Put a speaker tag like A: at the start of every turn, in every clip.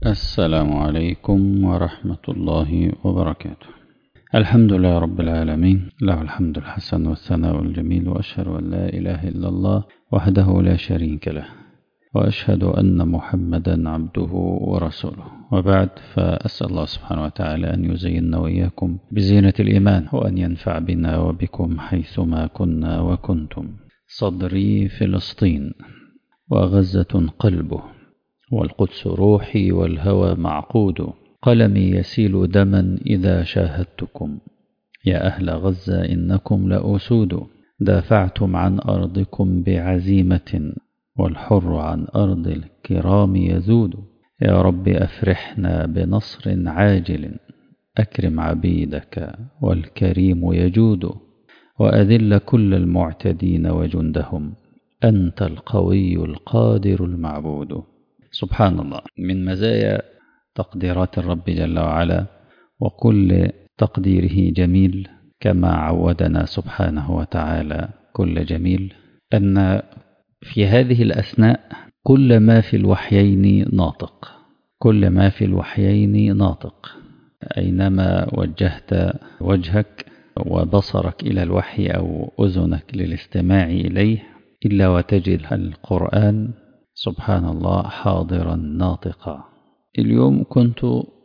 A: السلام عليكم ورحمة الله وبركاته الحمد لله رب العالمين له الحمد الحسن والثناء الجميل وأشهد أن لا إله إلا الله وحده لا شريك له وأشهد أن محمدا عبده ورسوله وبعد فأسأل الله سبحانه وتعالى أن يزيننا وإياكم بزينة الإيمان وأن ينفع بنا وبكم حيثما كنا وكنتم صدري فلسطين وغزة قلبه والقدس روحي والهوى معقود قلمي يسيل دما إذا شاهدتكم يا أهل غزة إنكم لأسود دافعتم عن أرضكم بعزيمة والحر عن أرض الكرام يزود يا رب أفرحنا بنصر عاجل أكرم عبيدك والكريم يجود وأذل كل المعتدين وجندهم أنت القوي القادر المعبود سبحان الله من مزايا تقديرات الرب جل وعلا وكل تقديره جميل كما عودنا سبحانه وتعالى كل جميل أن في هذه الأثناء كل ما في الوحيين ناطق كل ما في الوحيين ناطق أينما وجهت وجهك وبصرك إلى الوحي أو أذنك للاستماع إليه إلا وتجد القرآن سبحان الله حاضرا ناطقا اليوم كنت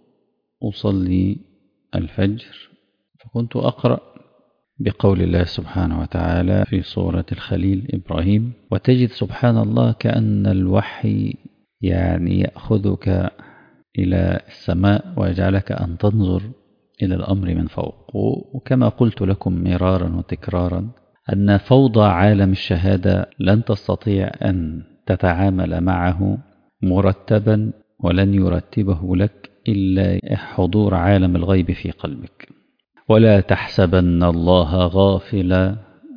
A: أصلي الفجر فكنت أقرأ بقول الله سبحانه وتعالى في سورة الخليل إبراهيم وتجد سبحان الله كأن الوحي يعني يأخذك إلى السماء ويجعلك أن تنظر إلى الأمر من فوق وكما قلت لكم مرارا وتكرارا أن فوضى عالم الشهادة لن تستطيع أن تتعامل معه مرتبا ولن يرتبه لك إلا حضور عالم الغيب في قلبك ولا تحسبن الله غافلا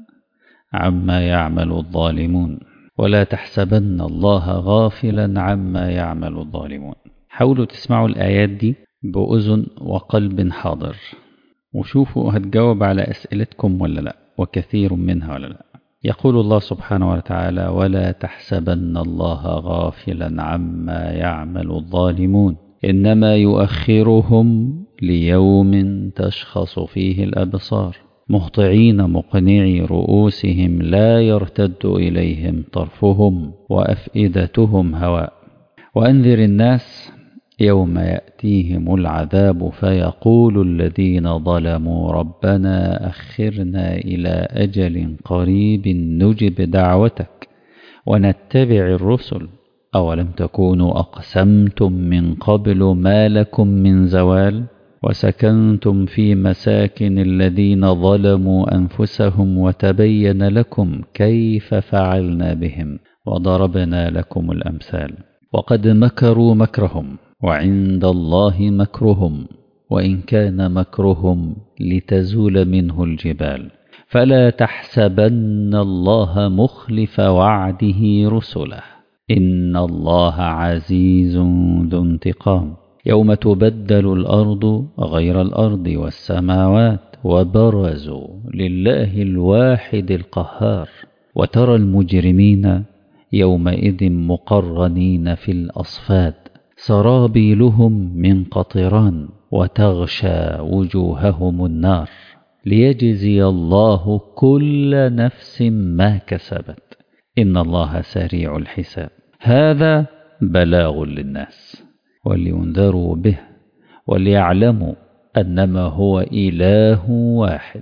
A: عما يعمل الظالمون ولا تحسبن الله غافلا عما يعمل الظالمون حاولوا تسمعوا الآيات دي بأذن وقلب حاضر وشوفوا هتجاوب على أسئلتكم ولا لا وكثير منها ولا لا يقول الله سبحانه وتعالى ولا تحسبن الله غافلا عما يعمل الظالمون إنما يؤخرهم ليوم تشخص فيه الأبصار مهطعين مقنعي رؤوسهم لا يرتد إليهم طرفهم وأفئدتهم هواء وأنذر الناس يوم يأتيهم العذاب فيقول الذين ظلموا ربنا أخرنا إلى أجل قريب نجب دعوتك ونتبع الرسل أولم تكونوا أقسمتم من قبل ما لكم من زوال وسكنتم في مساكن الذين ظلموا أنفسهم وتبين لكم كيف فعلنا بهم وضربنا لكم الأمثال وقد مكروا مكرهم وعند الله مكرهم وإن كان مكرهم لتزول منه الجبال فلا تحسبن الله مخلف وعده رسله إن الله عزيز ذو انتقام يوم تبدل الأرض غير الأرض والسماوات وبرزوا لله الواحد القهار وترى المجرمين يومئذ مقرنين في الأصفاد سرابيلهم من قطران وتغشى وجوههم النار ليجزي الله كل نفس ما كسبت إن الله سريع الحساب هذا بلاغ للناس ولينذروا به وليعلموا أنما هو إله واحد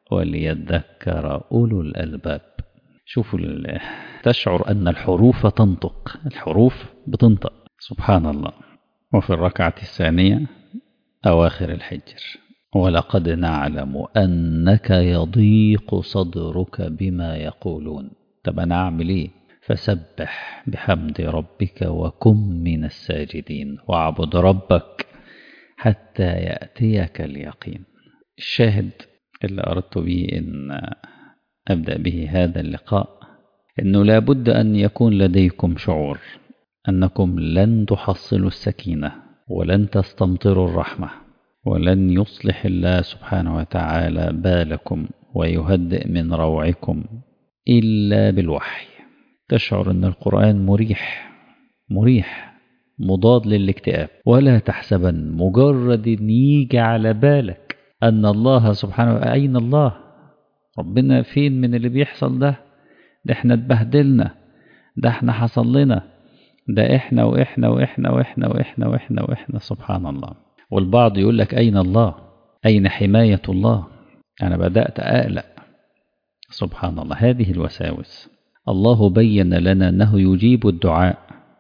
A: وليذكر أولو الألباب شوفوا تشعر أن الحروف تنطق الحروف بتنطق سبحان الله وفي الركعة الثانية أواخر الحجر ولقد نعلم أنك يضيق صدرك بما يقولون طب أنا أعمل إيه فسبح بحمد ربك وكن من الساجدين واعبد ربك حتى يأتيك اليقين الشاهد اللي أردت به أن أبدأ به هذا اللقاء أنه لابد أن يكون لديكم شعور أنكم لن تحصلوا السكينة ولن تستمطروا الرحمة ولن يصلح الله سبحانه وتعالى بالكم ويهدئ من روعكم إلا بالوحي تشعر أن القرآن مريح مريح مضاد للاكتئاب ولا تحسبن مجرد ان يجي على بالك ان الله سبحانه اين الله ربنا فين من اللي بيحصل ده ده احنا اتبهدلنا ده احنا حصل لنا ده احنا واحنا واحنا واحنا واحنا واحنا واحنا سبحان الله والبعض يقول لك اين الله اين حمايه الله انا بدات اقلق سبحان الله هذه الوساوس الله بين لنا انه يجيب الدعاء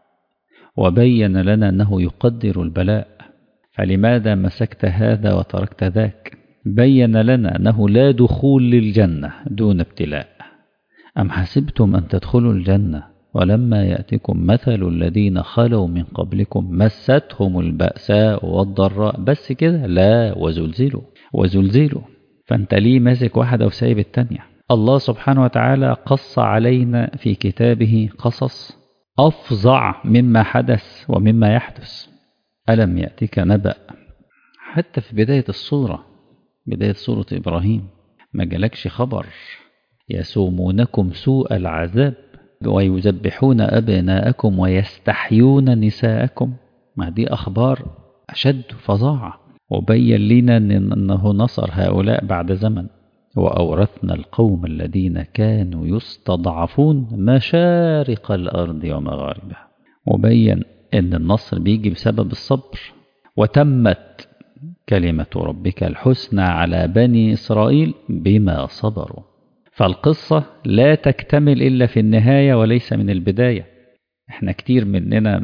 A: وبين لنا انه يقدر البلاء فلماذا مسكت هذا وتركت ذاك بين لنا انه لا دخول للجنه دون ابتلاء ام حسبتم ان تدخلوا الجنه ولما ياتكم مثل الذين خلوا من قبلكم مستهم الباساء والضراء بس كده لا وزلزلوا وزلزلوا فانت ليه ماسك واحده وسايب التانيه الله سبحانه وتعالى قص علينا في كتابه قصص أفظع مما حدث ومما يحدث ألم يأتك نبأ حتى في بداية الصورة بداية سورة إبراهيم ما جالكش خبر يسومونكم سوء العذاب ويذبحون أبناءكم ويستحيون نساءكم ما دي أخبار أشد فظاعة وبين لنا أنه نصر هؤلاء بعد زمن وأورثنا القوم الذين كانوا يستضعفون مشارق الأرض ومغاربها وبين أن النصر بيجي بسبب الصبر وتمت كلمة ربك الحسنى على بني إسرائيل بما صبروا فالقصة لا تكتمل إلا في النهاية وليس من البداية احنا كتير مننا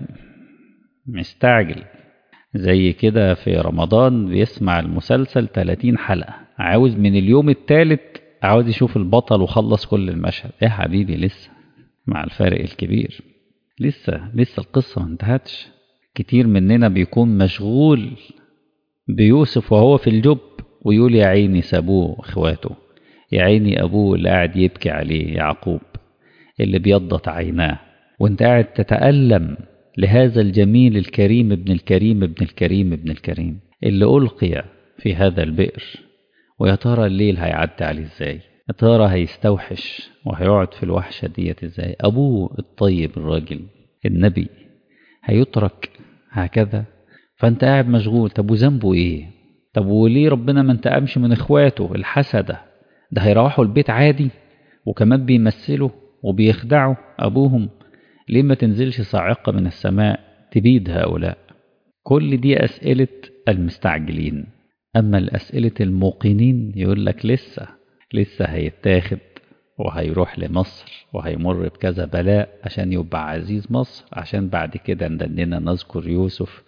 A: مستعجل زي كده في رمضان بيسمع المسلسل 30 حلقة عاوز من اليوم الثالث عاوز يشوف البطل وخلص كل المشهد يا حبيبي لسه مع الفارق الكبير لسه لسه القصة ما انتهتش كتير مننا بيكون مشغول بيوسف وهو في الجب ويقول يا عيني سابوه اخواته يا عيني ابوه اللي قاعد يبكي عليه يعقوب اللي بيضت عيناه وانت قاعد تتألم لهذا الجميل الكريم ابن الكريم ابن الكريم ابن الكريم اللي ألقي في هذا البئر ويا ترى الليل هيعدي عليه ازاي يا ترى هيستوحش وهيقعد في الوحشة ديت ازاي أبوه الطيب الراجل النبي هيترك هكذا فأنت قاعد مشغول طب وذنبه إيه طب وليه ربنا ما انتقمش من إخواته الحسدة ده هيروحوا البيت عادي وكمان بيمثلوا وبيخدعوا أبوهم ليه ما تنزلش صاعقة من السماء تبيد هؤلاء كل دي أسئلة المستعجلين أما الأسئلة الموقنين يقول لك لسه لسه هيتاخد وهيروح لمصر وهيمر بكذا بلاء عشان يبقى عزيز مصر عشان بعد كده ندننا نذكر يوسف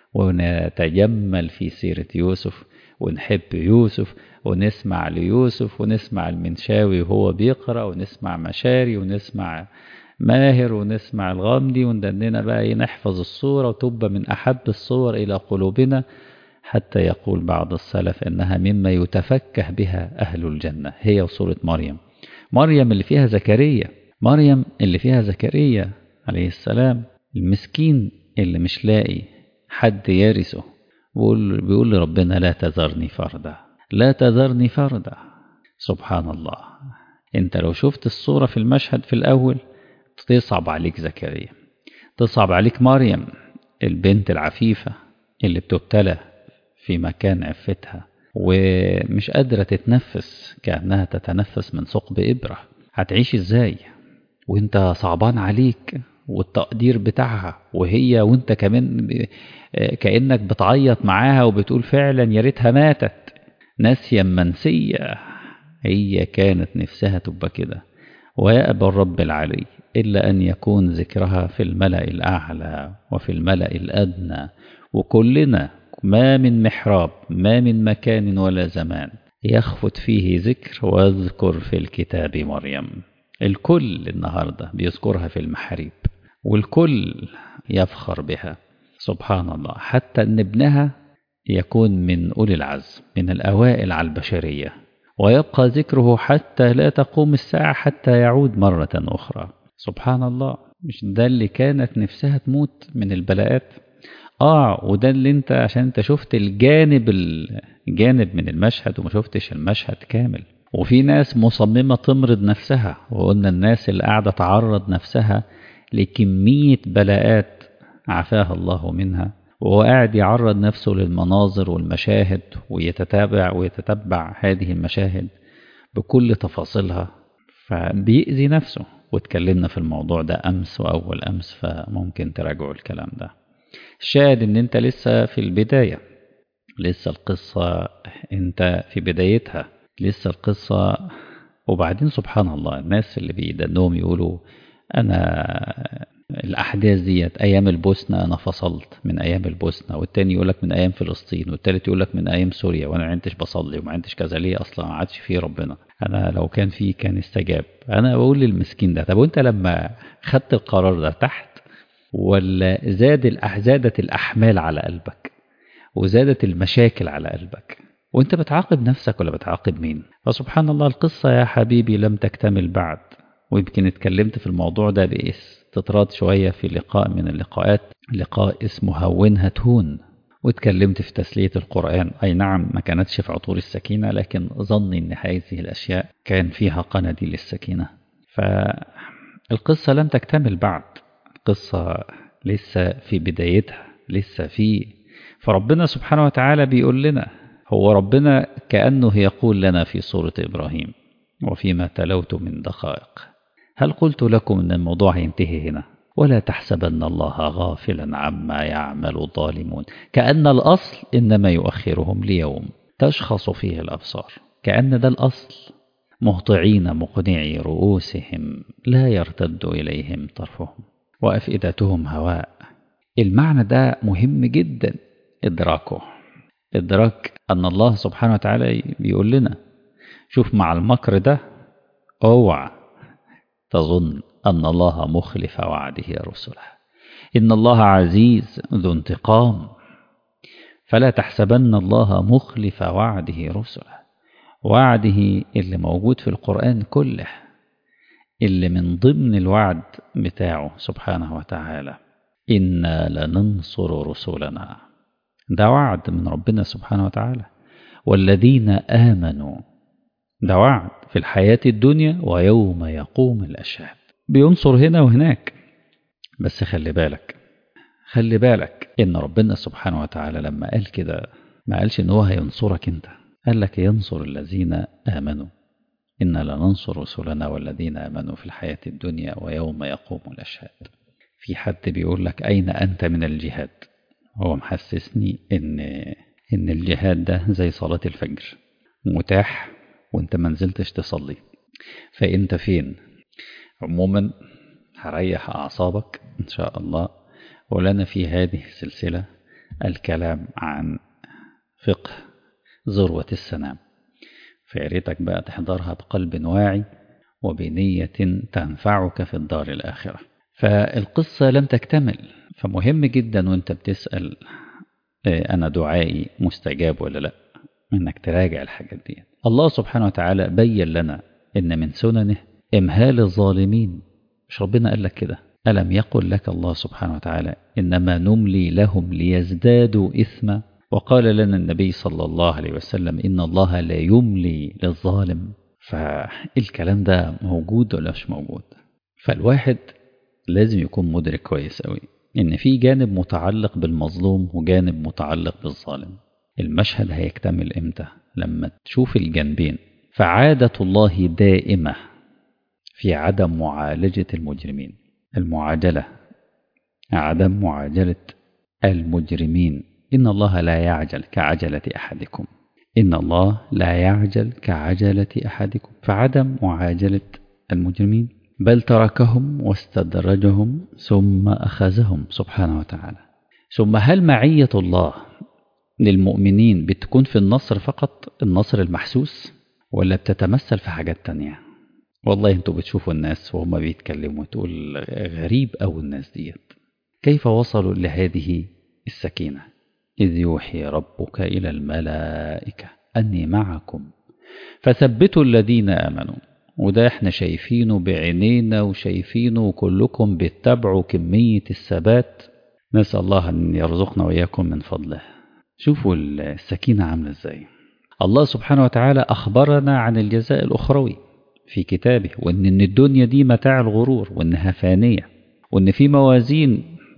A: ونتجمل في سيرة يوسف ونحب يوسف ونسمع ليوسف ونسمع المنشاوي وهو بيقرأ ونسمع مشاري ونسمع ماهر ونسمع الغامدي وندننا بقى نحفظ الصورة وتبقى من أحب الصور إلى قلوبنا حتى يقول بعض السلف إنها مما يتفكه بها أهل الجنة هي وصورة مريم مريم اللي فيها زكريا مريم اللي فيها زكريا عليه السلام المسكين اللي مش لاقي حد يرثه بيقول, بيقول لربنا لا تذرني فردا لا تذرني فردا سبحان الله انت لو شفت الصورة في المشهد في الأول تصعب عليك زكريا تصعب عليك مريم البنت العفيفة اللي بتبتلى في مكان عفتها ومش قادرة تتنفس كأنها تتنفس من ثقب إبرة هتعيش إزاي وانت صعبان عليك والتقدير بتاعها وهي وانت كمان كأنك بتعيط معاها وبتقول فعلا يا ريتها ماتت ناسيا منسية هي كانت نفسها تبقى كده ويأبى الرب العلي إلا أن يكون ذكرها في الملأ الأعلى وفي الملأ الأدنى وكلنا ما من محراب ما من مكان ولا زمان يخفت فيه ذكر واذكر في الكتاب مريم الكل النهاردة بيذكرها في المحاريب والكل يفخر بها سبحان الله حتى أن ابنها يكون من أولي العزم من الأوائل على البشرية ويبقى ذكره حتى لا تقوم الساعة حتى يعود مرة أخرى سبحان الله مش ده اللي كانت نفسها تموت من البلاءات اه وده اللي انت عشان انت شفت الجانب الجانب من المشهد وما شفتش المشهد كامل وفي ناس مصممة تمرض نفسها وقلنا الناس اللي قاعدة تعرض نفسها لكمية بلاءات عافاها الله منها وهو قاعد يعرض نفسه للمناظر والمشاهد ويتتابع ويتتبع هذه المشاهد بكل تفاصيلها فبيأذي نفسه واتكلمنا في الموضوع ده أمس وأول أمس فممكن تراجعوا الكلام ده الشاهد إن أنت لسه في البداية لسه القصة أنت في بدايتها لسه القصة وبعدين سبحان الله الناس اللي بيدنهم يقولوا أنا الأحداث ديت أيام البوسنة أنا فصلت من أيام البوسنة والتاني يقولك من أيام فلسطين والتالت يقولك من أيام سوريا وأنا ما عدتش بصلي وما عدتش كذا ليه أصلا ما عادش فيه ربنا أنا لو كان فيه كان استجاب أنا بقول للمسكين ده طب وأنت لما خدت القرار ده تحت ولا زاد زادت الأحمال على قلبك وزادت المشاكل على قلبك وانت بتعاقب نفسك ولا بتعاقب مين فسبحان الله القصة يا حبيبي لم تكتمل بعد ويمكن اتكلمت في الموضوع ده باستطراد شوية في لقاء من اللقاءات لقاء اسمه هونها تهون واتكلمت في تسلية القرآن أي نعم ما كانتش في عطور السكينة لكن ظني أن هذه الأشياء كان فيها قنديل السكينة فالقصة لم تكتمل بعد القصة لسه في بدايتها لسه في فربنا سبحانه وتعالى بيقول لنا هو ربنا كأنه يقول لنا في سورة إبراهيم وفيما تلوت من دقائق هل قلت لكم أن الموضوع هينتهي هنا ولا تحسبن الله غافلا عما يعمل الظالمون كأن الأصل إنما يؤخرهم ليوم تشخص فيه الأبصار كأن ده الأصل مهطعين مقنعي رؤوسهم لا يرتد إليهم طرفهم وأفئدتهم هواء المعنى ده مهم جدا إدراكه إدراك أن الله سبحانه وتعالى بيقول لنا شوف مع المكر ده اوعى تظن أن الله مخلف وعده رسله إن الله عزيز ذو انتقام فلا تحسبن الله مخلف وعده رسله وعده اللي موجود في القرآن كله اللي من ضمن الوعد بتاعه سبحانه وتعالى إنا لننصر رسلنا ده وعد من ربنا سبحانه وتعالى والذين آمنوا ده وعد في الحياة الدنيا ويوم يقوم الأشهاد بينصر هنا وهناك بس خلي بالك خلي بالك إن ربنا سبحانه وتعالى لما قال كده ما قالش إن هو هينصرك أنت قال لك ينصر الذين آمنوا إنا لننصر رسلنا والذين آمنوا في الحياة الدنيا ويوم يقوم الأشهاد في حد بيقول لك أين أنت من الجهاد هو محسسني إن إن الجهاد ده زي صلاة الفجر متاح وانت ما نزلتش تصلي فانت فين عموما هريح أعصابك إن شاء الله ولنا في هذه السلسلة الكلام عن فقه ذروة السنام فياريتك بقى تحضرها بقلب واعي وبنية تنفعك في الدار الآخرة فالقصة لم تكتمل فمهم جدا وانت بتسأل أنا دعائي مستجاب ولا لا انك تراجع الحاجات دي الله سبحانه وتعالى بين لنا ان من سننه امهال الظالمين مش ربنا قال لك كده ألم يقل لك الله سبحانه وتعالى إنما نملي لهم ليزدادوا إثما وقال لنا النبي صلى الله عليه وسلم إن الله لا يملي للظالم فالكلام ده موجود ولا مش موجود فالواحد لازم يكون مدرك كويس قوي إن في جانب متعلق بالمظلوم وجانب متعلق بالظالم المشهد هيكتمل إمتى لما تشوف الجانبين فعادة الله دائمة في عدم معالجة المجرمين المعاجلة عدم معاجلة المجرمين إن الله لا يعجل كعجلة أحدكم إن الله لا يعجل كعجلة أحدكم فعدم معاجلة المجرمين بل تركهم واستدرجهم ثم أخذهم سبحانه وتعالى ثم هل معية الله للمؤمنين بتكون في النصر فقط النصر المحسوس ولا بتتمثل في حاجات تانية والله انتوا بتشوفوا الناس وهم بيتكلموا تقول غريب أو الناس ديت كيف وصلوا لهذه السكينة إذ يوحي ربك إلى الملائكة أني معكم فثبتوا الذين آمنوا وده احنا شايفينه بعينينا وشايفينه وكلكم بتتابعوا كمية الثبات نسأل الله أن يرزقنا وإياكم من فضله شوفوا السكينة عاملة ازاي الله سبحانه وتعالى أخبرنا عن الجزاء الأخروي في كتابه وإن الدنيا دي متاع الغرور وإنها فانية وإن في موازين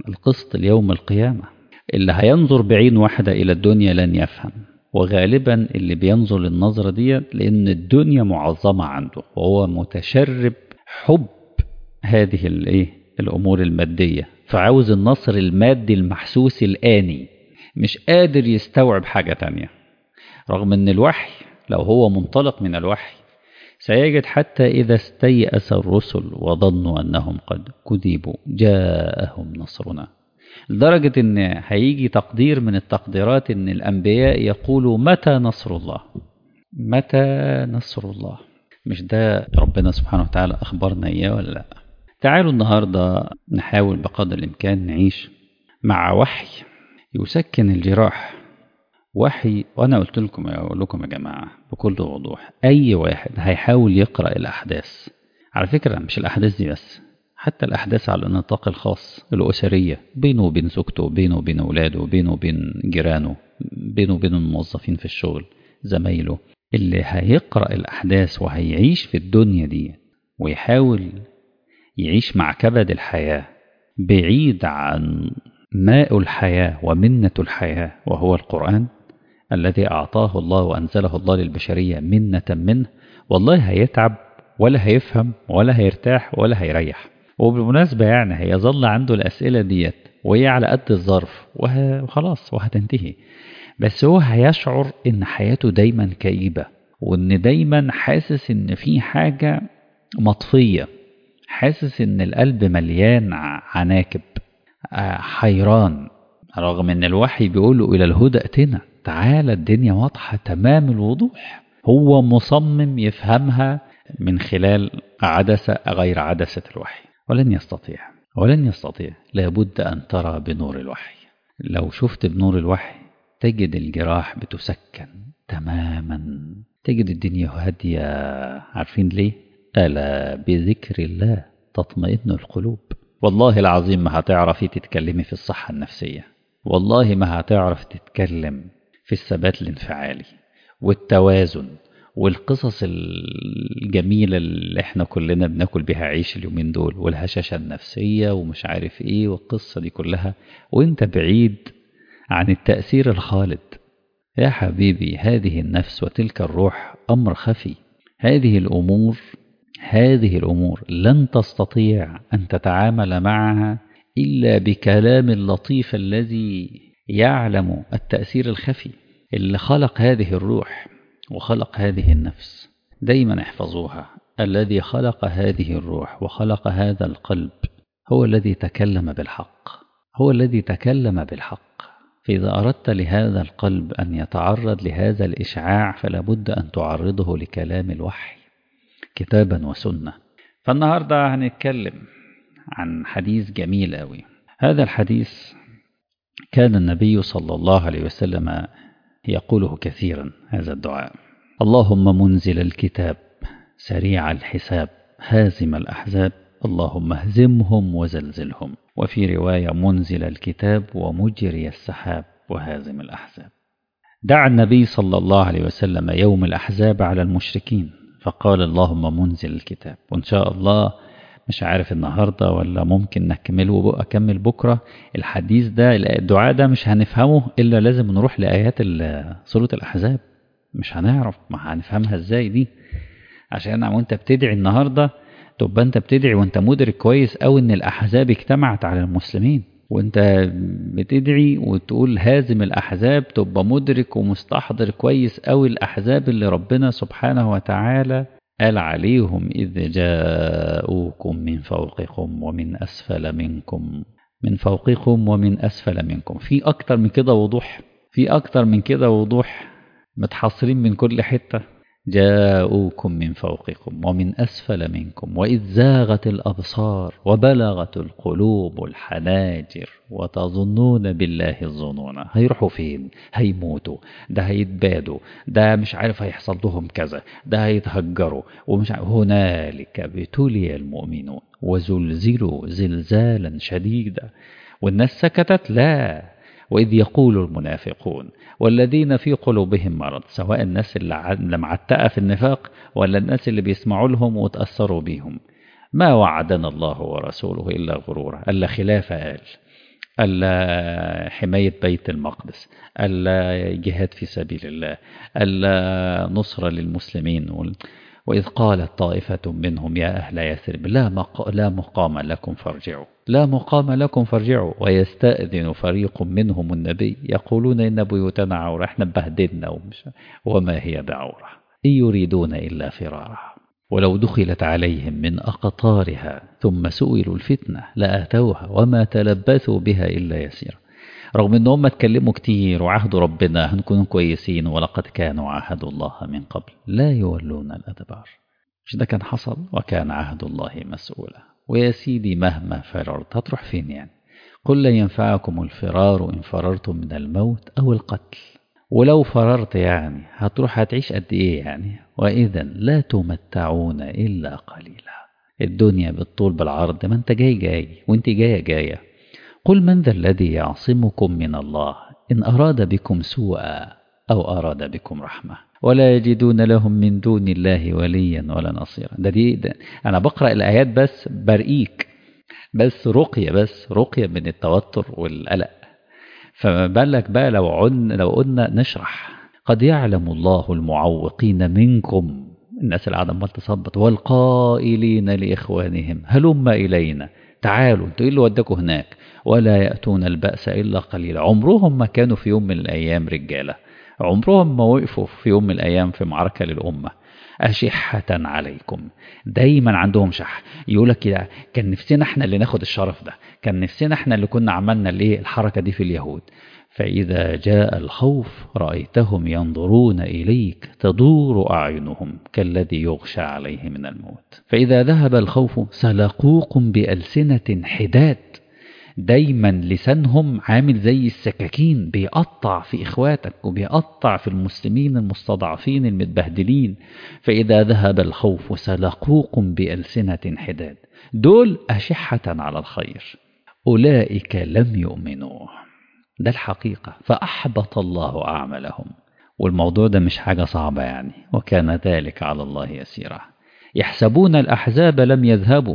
A: القسط اليوم القيامة اللي هينظر بعين واحدة إلى الدنيا لن يفهم وغالبا اللي بينظر للنظرة دي لأن الدنيا معظمة عنده وهو متشرب حب هذه الايه الأمور المادية فعاوز النصر المادي المحسوس الآني مش قادر يستوعب حاجة تانية رغم أن الوحي لو هو منطلق من الوحي سيجد حتى إذا استيأس الرسل وظنوا أنهم قد كذبوا جاءهم نصرنا لدرجة إن هيجي تقدير من التقديرات إن الأنبياء يقولوا متى نصر الله متى نصر الله مش ده ربنا سبحانه وتعالى أخبرنا إياه ولا لأ تعالوا النهاردة نحاول بقدر الإمكان نعيش مع وحي يسكن الجراح وحي وأنا قلت لكم أقول لكم يا جماعة بكل وضوح أي واحد هيحاول يقرأ الأحداث على فكرة مش الأحداث دي بس حتى الأحداث على النطاق الخاص الأسرية بينه وبين زوجته بينه وبين أولاده بينه وبين جيرانه بينه وبين الموظفين في الشغل زمايله اللي هيقرأ الأحداث وهيعيش في الدنيا دي ويحاول يعيش مع كبد الحياة بعيد عن ماء الحياة ومنة الحياة وهو القرآن الذي أعطاه الله وأنزله الله للبشرية منة منه والله هيتعب ولا هيفهم ولا هيرتاح ولا هيريح وبالمناسبة يعني هيظل عنده الأسئلة ديت وهي على قد الظرف وخلاص وهتنتهي بس هو هيشعر إن حياته دايما كئيبة وإن دايما حاسس إن في حاجة مطفية حاسس إن القلب مليان عناكب حيران رغم إن الوحي بيقوله إلى الهدى ائتنا تعالى الدنيا واضحة تمام الوضوح هو مصمم يفهمها من خلال عدسة غير عدسة الوحي ولن يستطيع ولن يستطيع لابد أن ترى بنور الوحي لو شفت بنور الوحي تجد الجراح بتسكن تماما تجد الدنيا هادية عارفين ليه؟ ألا بذكر الله تطمئن القلوب والله العظيم ما هتعرفي تتكلمي في الصحة النفسية والله ما هتعرف تتكلم في الثبات الانفعالي والتوازن والقصص الجميلة اللي احنا كلنا بناكل بيها عيش اليومين دول والهشاشة النفسية ومش عارف ايه والقصة دي كلها وانت بعيد عن التأثير الخالد يا حبيبي هذه النفس وتلك الروح أمر خفي هذه الأمور هذه الأمور لن تستطيع أن تتعامل معها إلا بكلام اللطيف الذي يعلم التأثير الخفي اللي خلق هذه الروح وخلق هذه النفس دايما احفظوها الذي خلق هذه الروح وخلق هذا القلب هو الذي تكلم بالحق هو الذي تكلم بالحق فإذا أردت لهذا القلب أن يتعرض لهذا الإشعاع فلا بد أن تعرضه لكلام الوحي كتابا وسنة فالنهاردة هنتكلم عن حديث جميل أوي هذا الحديث كان النبي صلى الله عليه وسلم يقوله كثيرا هذا الدعاء اللهم منزل الكتاب سريع الحساب هازم الأحزاب اللهم اهزمهم وزلزلهم وفي رواية منزل الكتاب ومجري السحاب وهازم الأحزاب دعا النبي صلى الله عليه وسلم يوم الأحزاب على المشركين فقال اللهم منزل الكتاب وإن شاء الله مش عارف النهاردة ولا ممكن نكمله أكمل بكرة الحديث ده الدعاء ده مش هنفهمه إلا لازم نروح لآيات سورة الأحزاب مش هنعرف ما هنفهمها إزاي دي عشان وانت بتدعي النهاردة تبقى انت بتدعي وانت مدرك كويس أوي ان الأحزاب اجتمعت على المسلمين وانت بتدعي وتقول هازم الأحزاب تبقى مدرك ومستحضر كويس أوي الأحزاب اللي ربنا سبحانه وتعالى قال عليهم إذ جاءوكم من فوقكم ومن أسفل منكم من فوقكم ومن أسفل منكم في أكتر من كده وضوح في أكتر من كده وضوح متحصرين من كل حتة جاءوكم من فوقكم ومن أسفل منكم وإذ زاغت الأبصار وبلغت القلوب الحناجر وتظنون بالله الظنون هيروحوا فين هيموتوا ده هيتبادوا ده مش عارف هيحصل لهم كذا ده هيتهجروا ومش عارف هنالك ابتلي المؤمنون وزلزلوا زلزالا شديدا والناس سكتت لا وإذ يقول المنافقون والذين في قلوبهم مرض سواء الناس اللي معتقة في النفاق ولا الناس اللي بيسمعوا لهم وتأثروا بيهم ما وعدنا الله ورسوله إلا غرورا ألا خلاف قال حماية بيت المقدس الجهاد في سبيل الله النصرة للمسلمين وإذ قالت طائفة منهم يا أهل يثرب لا, مق... لا مقام لكم فارجعوا لا مقام لكم فارجعوا ويستأذن فريق منهم النبي يقولون إن بيوتنا عورة احنا بهدلنا ومش... وما هي بعورة إن يريدون إلا فرارا ولو دخلت عليهم من أقطارها ثم سئلوا الفتنة لآتوها وما تلبثوا بها إلا يسيرا رغم ان هم اتكلموا كتير وعهدوا ربنا هنكون كويسين ولقد كانوا عاهدوا الله من قبل لا يولون الأدبار مش ده كان حصل وكان عهد الله مسؤولا ويا سيدي مهما فررت هتروح فين يعني قل لن ينفعكم الفرار إن فررتم من الموت أو القتل ولو فررت يعني هتروح هتعيش قد إيه يعني وإذا لا تمتعون إلا قليلا الدنيا بالطول بالعرض ما انت جاي جاي وانت جاية جاية قل من ذا الذي يعصمكم من الله إن أراد بكم سوءا أو أراد بكم رحمة ولا يجدون لهم من دون الله وليا ولا نصيرا ده دي ده أنا بقرأ الآيات بس برقيك بس رقية بس رقية من التوتر والقلق فما بالك بقى لو عن لو قلنا نشرح قد يعلم الله المعوقين منكم الناس اللي قاعده عمال تصبط والقائلين لاخوانهم هلم الينا تعالوا انتوا ايه اللي وداكوا هناك ولا ياتون الباس الا قليلا عمرهم ما كانوا في يوم من الايام رجاله عمرهم ما وقفوا في يوم من الايام في معركه للامه أشحة عليكم دايما عندهم شح يقول لك كده كان نفسنا احنا اللي ناخد الشرف ده كان نفسنا احنا اللي كنا عملنا الايه الحركة دي في اليهود فإذا جاء الخوف رأيتهم ينظرون إليك تدور أعينهم كالذي يغشى عليه من الموت فإذا ذهب الخوف سلقوكم بألسنة حداد دايما لسانهم عامل زي السكاكين بيقطع في إخواتك وبيقطع في المسلمين المستضعفين المتبهدلين فإذا ذهب الخوف سلقوكم بألسنة حداد دول أشحة على الخير أولئك لم يؤمنوا ده الحقيقة فأحبط الله أعمالهم والموضوع ده مش حاجة صعبة يعني وكان ذلك على الله يسيرا يحسبون الأحزاب لم يذهبوا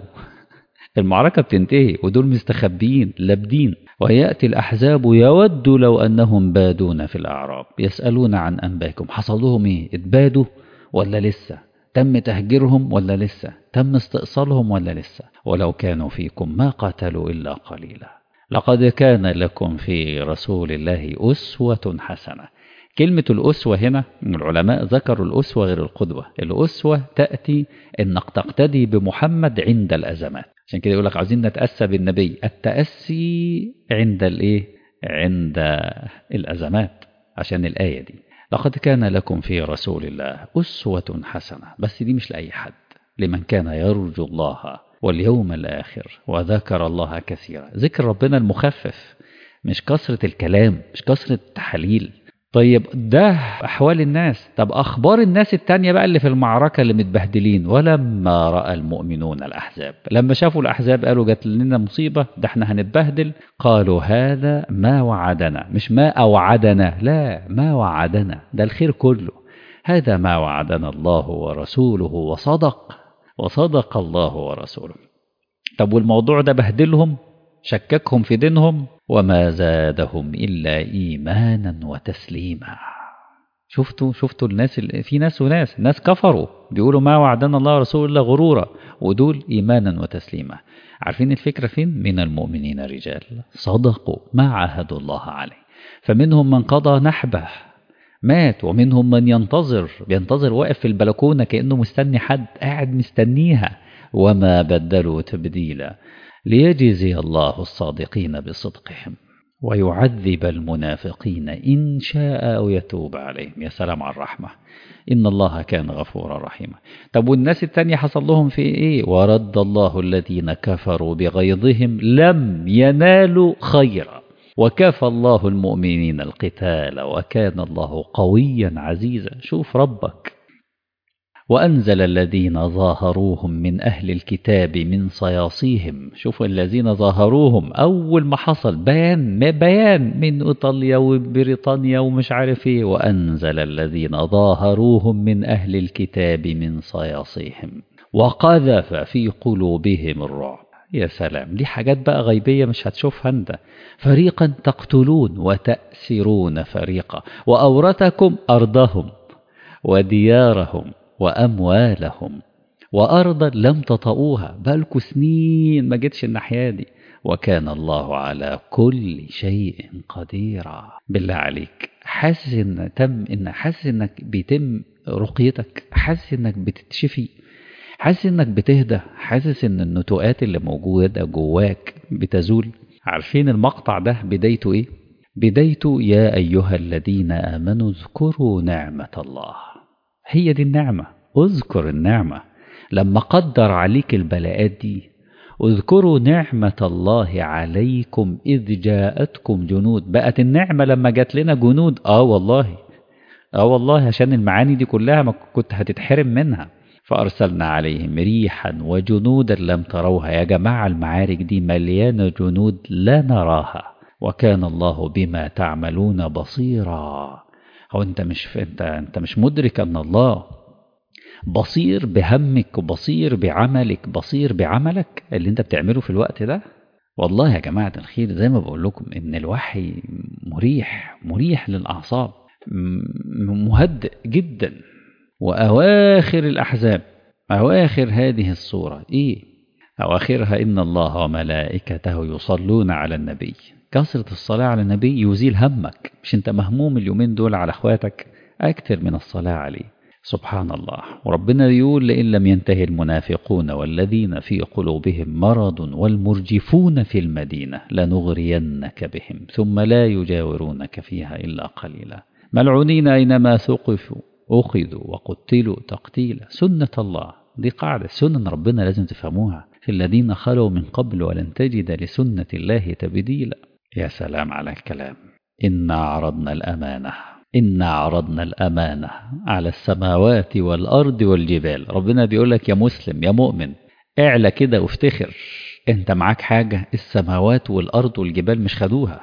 A: المعركة بتنتهي ودول مستخبيين لابدين ويأتي الأحزاب يود لو أنهم بادون في الأعراب يسألون عن أنباكم حصل لهم إيه اتبادوا ولا لسه تم تهجيرهم ولا لسه تم استئصالهم ولا لسه ولو كانوا فيكم ما قاتلوا إلا قليلا لقد كان لكم في رسول الله أسوة حسنة كلمة الأسوة هنا العلماء ذكروا الأسوة غير القدوة الأسوة تأتي إنك تقتدي بمحمد عند الأزمات عشان كده يقول لك عايزين نتأسى بالنبي التأسي عند الإيه عند الأزمات عشان الآية دي لقد كان لكم في رسول الله أسوة حسنة بس دي مش لأي حد لمن كان يرجو الله واليوم الآخر وذكر الله كثيرا ذكر ربنا المخفف مش كثرة الكلام مش كثرة التحاليل طيب ده أحوال الناس طب أخبار الناس التانية بقى اللي في المعركة اللي متبهدلين ولما رأى المؤمنون الأحزاب لما شافوا الأحزاب قالوا جات لنا مصيبة ده احنا هنتبهدل قالوا هذا ما وعدنا مش ما أوعدنا لا ما وعدنا ده الخير كله هذا ما وعدنا الله ورسوله وصدق وصدق الله ورسوله طب والموضوع ده بهدلهم شككهم في دينهم وما زادهم إلا إيمانا وتسليما شفتوا شفتوا الناس اللي في ناس وناس ناس كفروا بيقولوا ما وعدنا الله ورسوله إلا غرورا ودول إيمانا وتسليما عارفين الفكرة فين من المؤمنين رجال صدقوا ما عاهدوا الله عليه فمنهم من قضى نحبه مات ومنهم من ينتظر بينتظر واقف في البلكونة كأنه مستني حد قاعد مستنيها وما بدلوا تبديلا ليجزي الله الصادقين بصدقهم ويعذب المنافقين إن شاء أو يتوب عليهم يا سلام على الرحمة إن الله كان غفورا رحيما طب والناس التانية حصل لهم في إيه ورد الله الذين كفروا بغيظهم لم ينالوا خيرا وكفى الله المؤمنين القتال وكان الله قويا عزيزا شوف ربك وأنزل الذين ظاهروهم من أهل الكتاب من صياصيهم شوفوا الذين ظاهروهم أول ما حصل بيان ما بيان من إيطاليا وبريطانيا ومش عارف إيه وأنزل الذين ظاهروهم من أهل الكتاب من صياصيهم وقذف في قلوبهم الرعب يا سلام دي حاجات بقى غيبية مش هتشوفها انت فريقا تقتلون وتأسرون فريقا وأورثكم أرضهم وديارهم وأموالهم وأرضا لم تطئوها بالكوا سنين ما جتش الناحية دي وكان الله على كل شيء قديرا بالله عليك حاسس ان تم ان حاسس انك بيتم رقيتك حاسس انك بتتشفي حاسس انك بتهدى حاسس ان النتوءات اللي موجودة جواك بتزول عارفين المقطع ده بدايته ايه بدايته يا ايها الذين امنوا اذكروا نعمة الله هي دي النعمة اذكر النعمة لما قدر عليك البلاءات دي اذكروا نعمة الله عليكم إذ جاءتكم جنود بقت النعمة لما جات لنا جنود آه والله آه والله عشان المعاني دي كلها ما كنت هتتحرم منها فأرسلنا عليهم ريحا وجنودا لم تروها يا جماعة المعارك دي مليانة جنود لا نراها وكان الله بما تعملون بصيرا هو انت مش انت انت مش مدرك ان الله بصير بهمك بصير بعملك بصير بعملك اللي انت بتعمله في الوقت ده والله يا جماعة الخير زي ما بقول لكم ان الوحي مريح مريح للأعصاب مهدئ جدا وأواخر الأحزاب أواخر هذه الصورة إيه أواخرها إن الله وملائكته يصلون على النبي كثرة الصلاة على النبي يزيل همك مش انت مهموم اليومين دول على اخواتك أكثر من الصلاة عليه سبحان الله وربنا يقول لئن لم ينتهي المنافقون والذين في قلوبهم مرض والمرجفون في المدينة لنغرينك بهم ثم لا يجاورونك فيها إلا قليلا ملعونين أينما ثقفوا أخذوا وقتلوا تقتيلا سنة الله دي قاعدة سنن ربنا لازم تفهموها في الذين خلوا من قبل ولن تجد لسنة الله تبديلا يا سلام على الكلام إنا عرضنا الأمانة إنا عرضنا الأمانة على السماوات والأرض والجبال ربنا بيقول لك يا مسلم يا مؤمن اعلى كده وافتخر انت معاك حاجة السماوات والأرض والجبال مش خدوها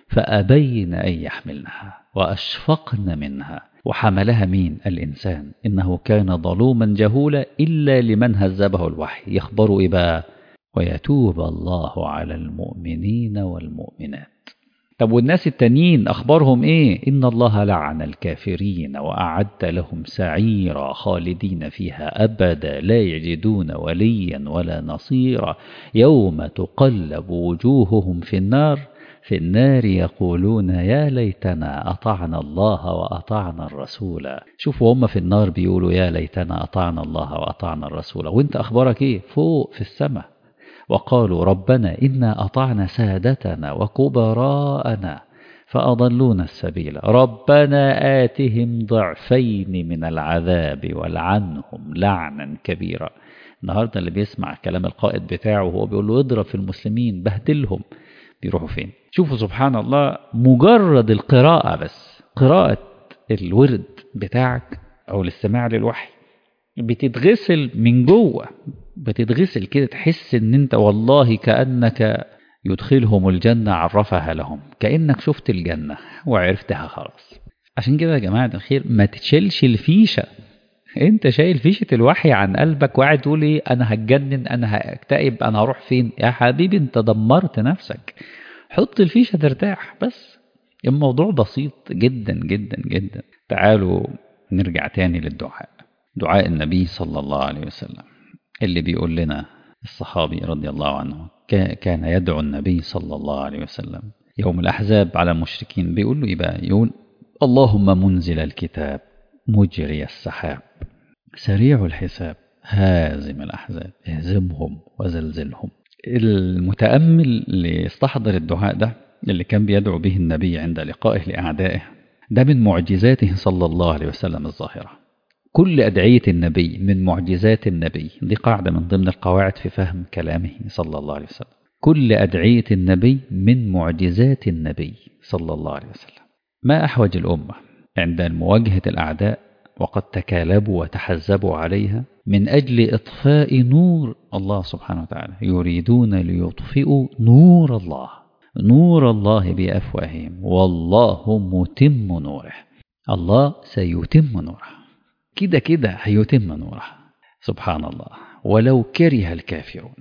A: فأبين أن يحملنها وأشفقن منها وحملها مين الإنسان إنه كان ظلوما جهولا إلا لمن هذبه الوحي يخبر إيه بقى ويتوب الله على المؤمنين والمؤمنات طب والناس التانيين أخبارهم إيه إن الله لعن الكافرين وأعد لهم سعيرا خالدين فيها أبدا لا يجدون وليا ولا نصيرا يوم تقلب وجوههم في النار في النار يقولون يا ليتنا أطعنا الله وأطعنا الرسول شوفوا هم في النار بيقولوا يا ليتنا أطعنا الله وأطعنا الرسول وانت أخبارك إيه فوق في السماء وقالوا ربنا إنا أطعنا سادتنا وكبراءنا فأضلونا السبيل ربنا آتهم ضعفين من العذاب والعنهم لعنا كبيرا النهاردة اللي بيسمع كلام القائد بتاعه وهو بيقول له اضرب في المسلمين بهدلهم بيروحوا فين شوفوا سبحان الله مجرد القراءة بس قراءة الورد بتاعك أو الاستماع للوحي بتتغسل من جوه بتتغسل كده تحس ان انت والله كأنك يدخلهم الجنة عرفها لهم كأنك شفت الجنة وعرفتها خلاص عشان كده يا جماعة الخير ما تشيلش الفيشة انت شايل فيشة الوحي عن قلبك وقاعد تقول ايه انا هتجنن انا هكتئب انا هروح فين يا حبيبي انت دمرت نفسك حط الفيشة ترتاح بس الموضوع بسيط جدا جدا جدا تعالوا نرجع تاني للدعاء دعاء النبي صلى الله عليه وسلم اللي بيقول لنا الصحابي رضي الله عنه كان يدعو النبي صلى الله عليه وسلم يوم الأحزاب على المشركين بيقول له إيه بقى يقول اللهم منزل الكتاب مجري السحاب سريع الحساب هازم الأحزاب اهزمهم وزلزلهم المتأمل اللي استحضر الدعاء ده اللي كان بيدعو به النبي عند لقائه لأعدائه ده من معجزاته صلى الله عليه وسلم الظاهرة كل أدعية النبي من معجزات النبي دي قاعدة من ضمن القواعد في فهم كلامه صلى الله عليه وسلم كل أدعية النبي من معجزات النبي صلى الله عليه وسلم ما أحوج الأمة عند مواجهة الأعداء وقد تكالبوا وتحزبوا عليها من أجل إطفاء نور الله سبحانه وتعالى يريدون ليطفئوا نور الله نور الله بأفواههم والله متم نوره الله سيتم نوره كده كده هيتم نوره سبحان الله ولو كره الكافرون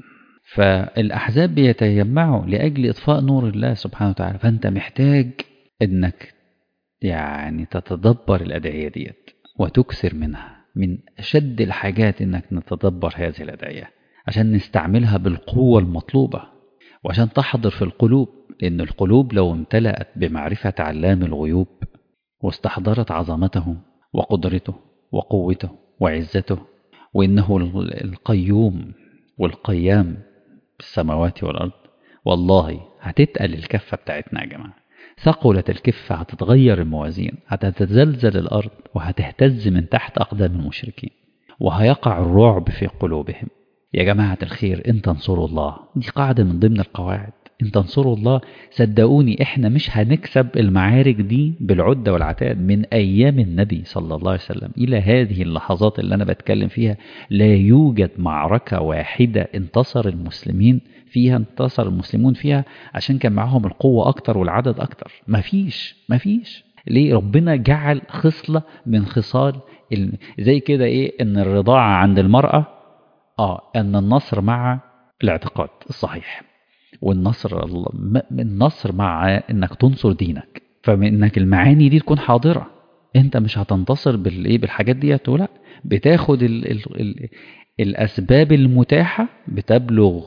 A: فالأحزاب بيتجمعوا لأجل إطفاء نور الله سبحانه وتعالى فأنت محتاج إنك يعني تتدبر الأدعية ديت وتكثر منها من أشد الحاجات إنك نتدبر هذه الأدعية عشان نستعملها بالقوة المطلوبة وعشان تحضر في القلوب لأن القلوب لو امتلأت بمعرفة علام الغيوب واستحضرت عظمته وقدرته وقوته وعزته وإنه القيوم والقيام بالسماوات والأرض والله هتتقل الكفة بتاعتنا يا جماعة ثقلت الكفة هتتغير الموازين هتتزلزل الأرض وهتهتز من تحت أقدام المشركين وهيقع الرعب في قلوبهم يا جماعة الخير إن تنصروا الله دي قاعدة من ضمن القواعد إن تنصروا الله صدقوني إحنا مش هنكسب المعارك دي بالعدة والعتاد من أيام النبي صلى الله عليه وسلم إلى هذه اللحظات اللي أنا بتكلم فيها لا يوجد معركة واحدة انتصر المسلمين فيها انتصر المسلمون فيها عشان كان معاهم القوة أكتر والعدد أكتر مفيش مفيش ليه ربنا جعل خصلة من خصال زي كده إيه إن الرضاعة عند المرأة آه أن النصر مع الاعتقاد الصحيح والنصر النصر مع انك تنصر دينك فانك المعاني دي تكون حاضره انت مش هتنتصر بالايه بالحاجات ديت ولا بتاخد ال ال ال الاسباب المتاحه بتبلغ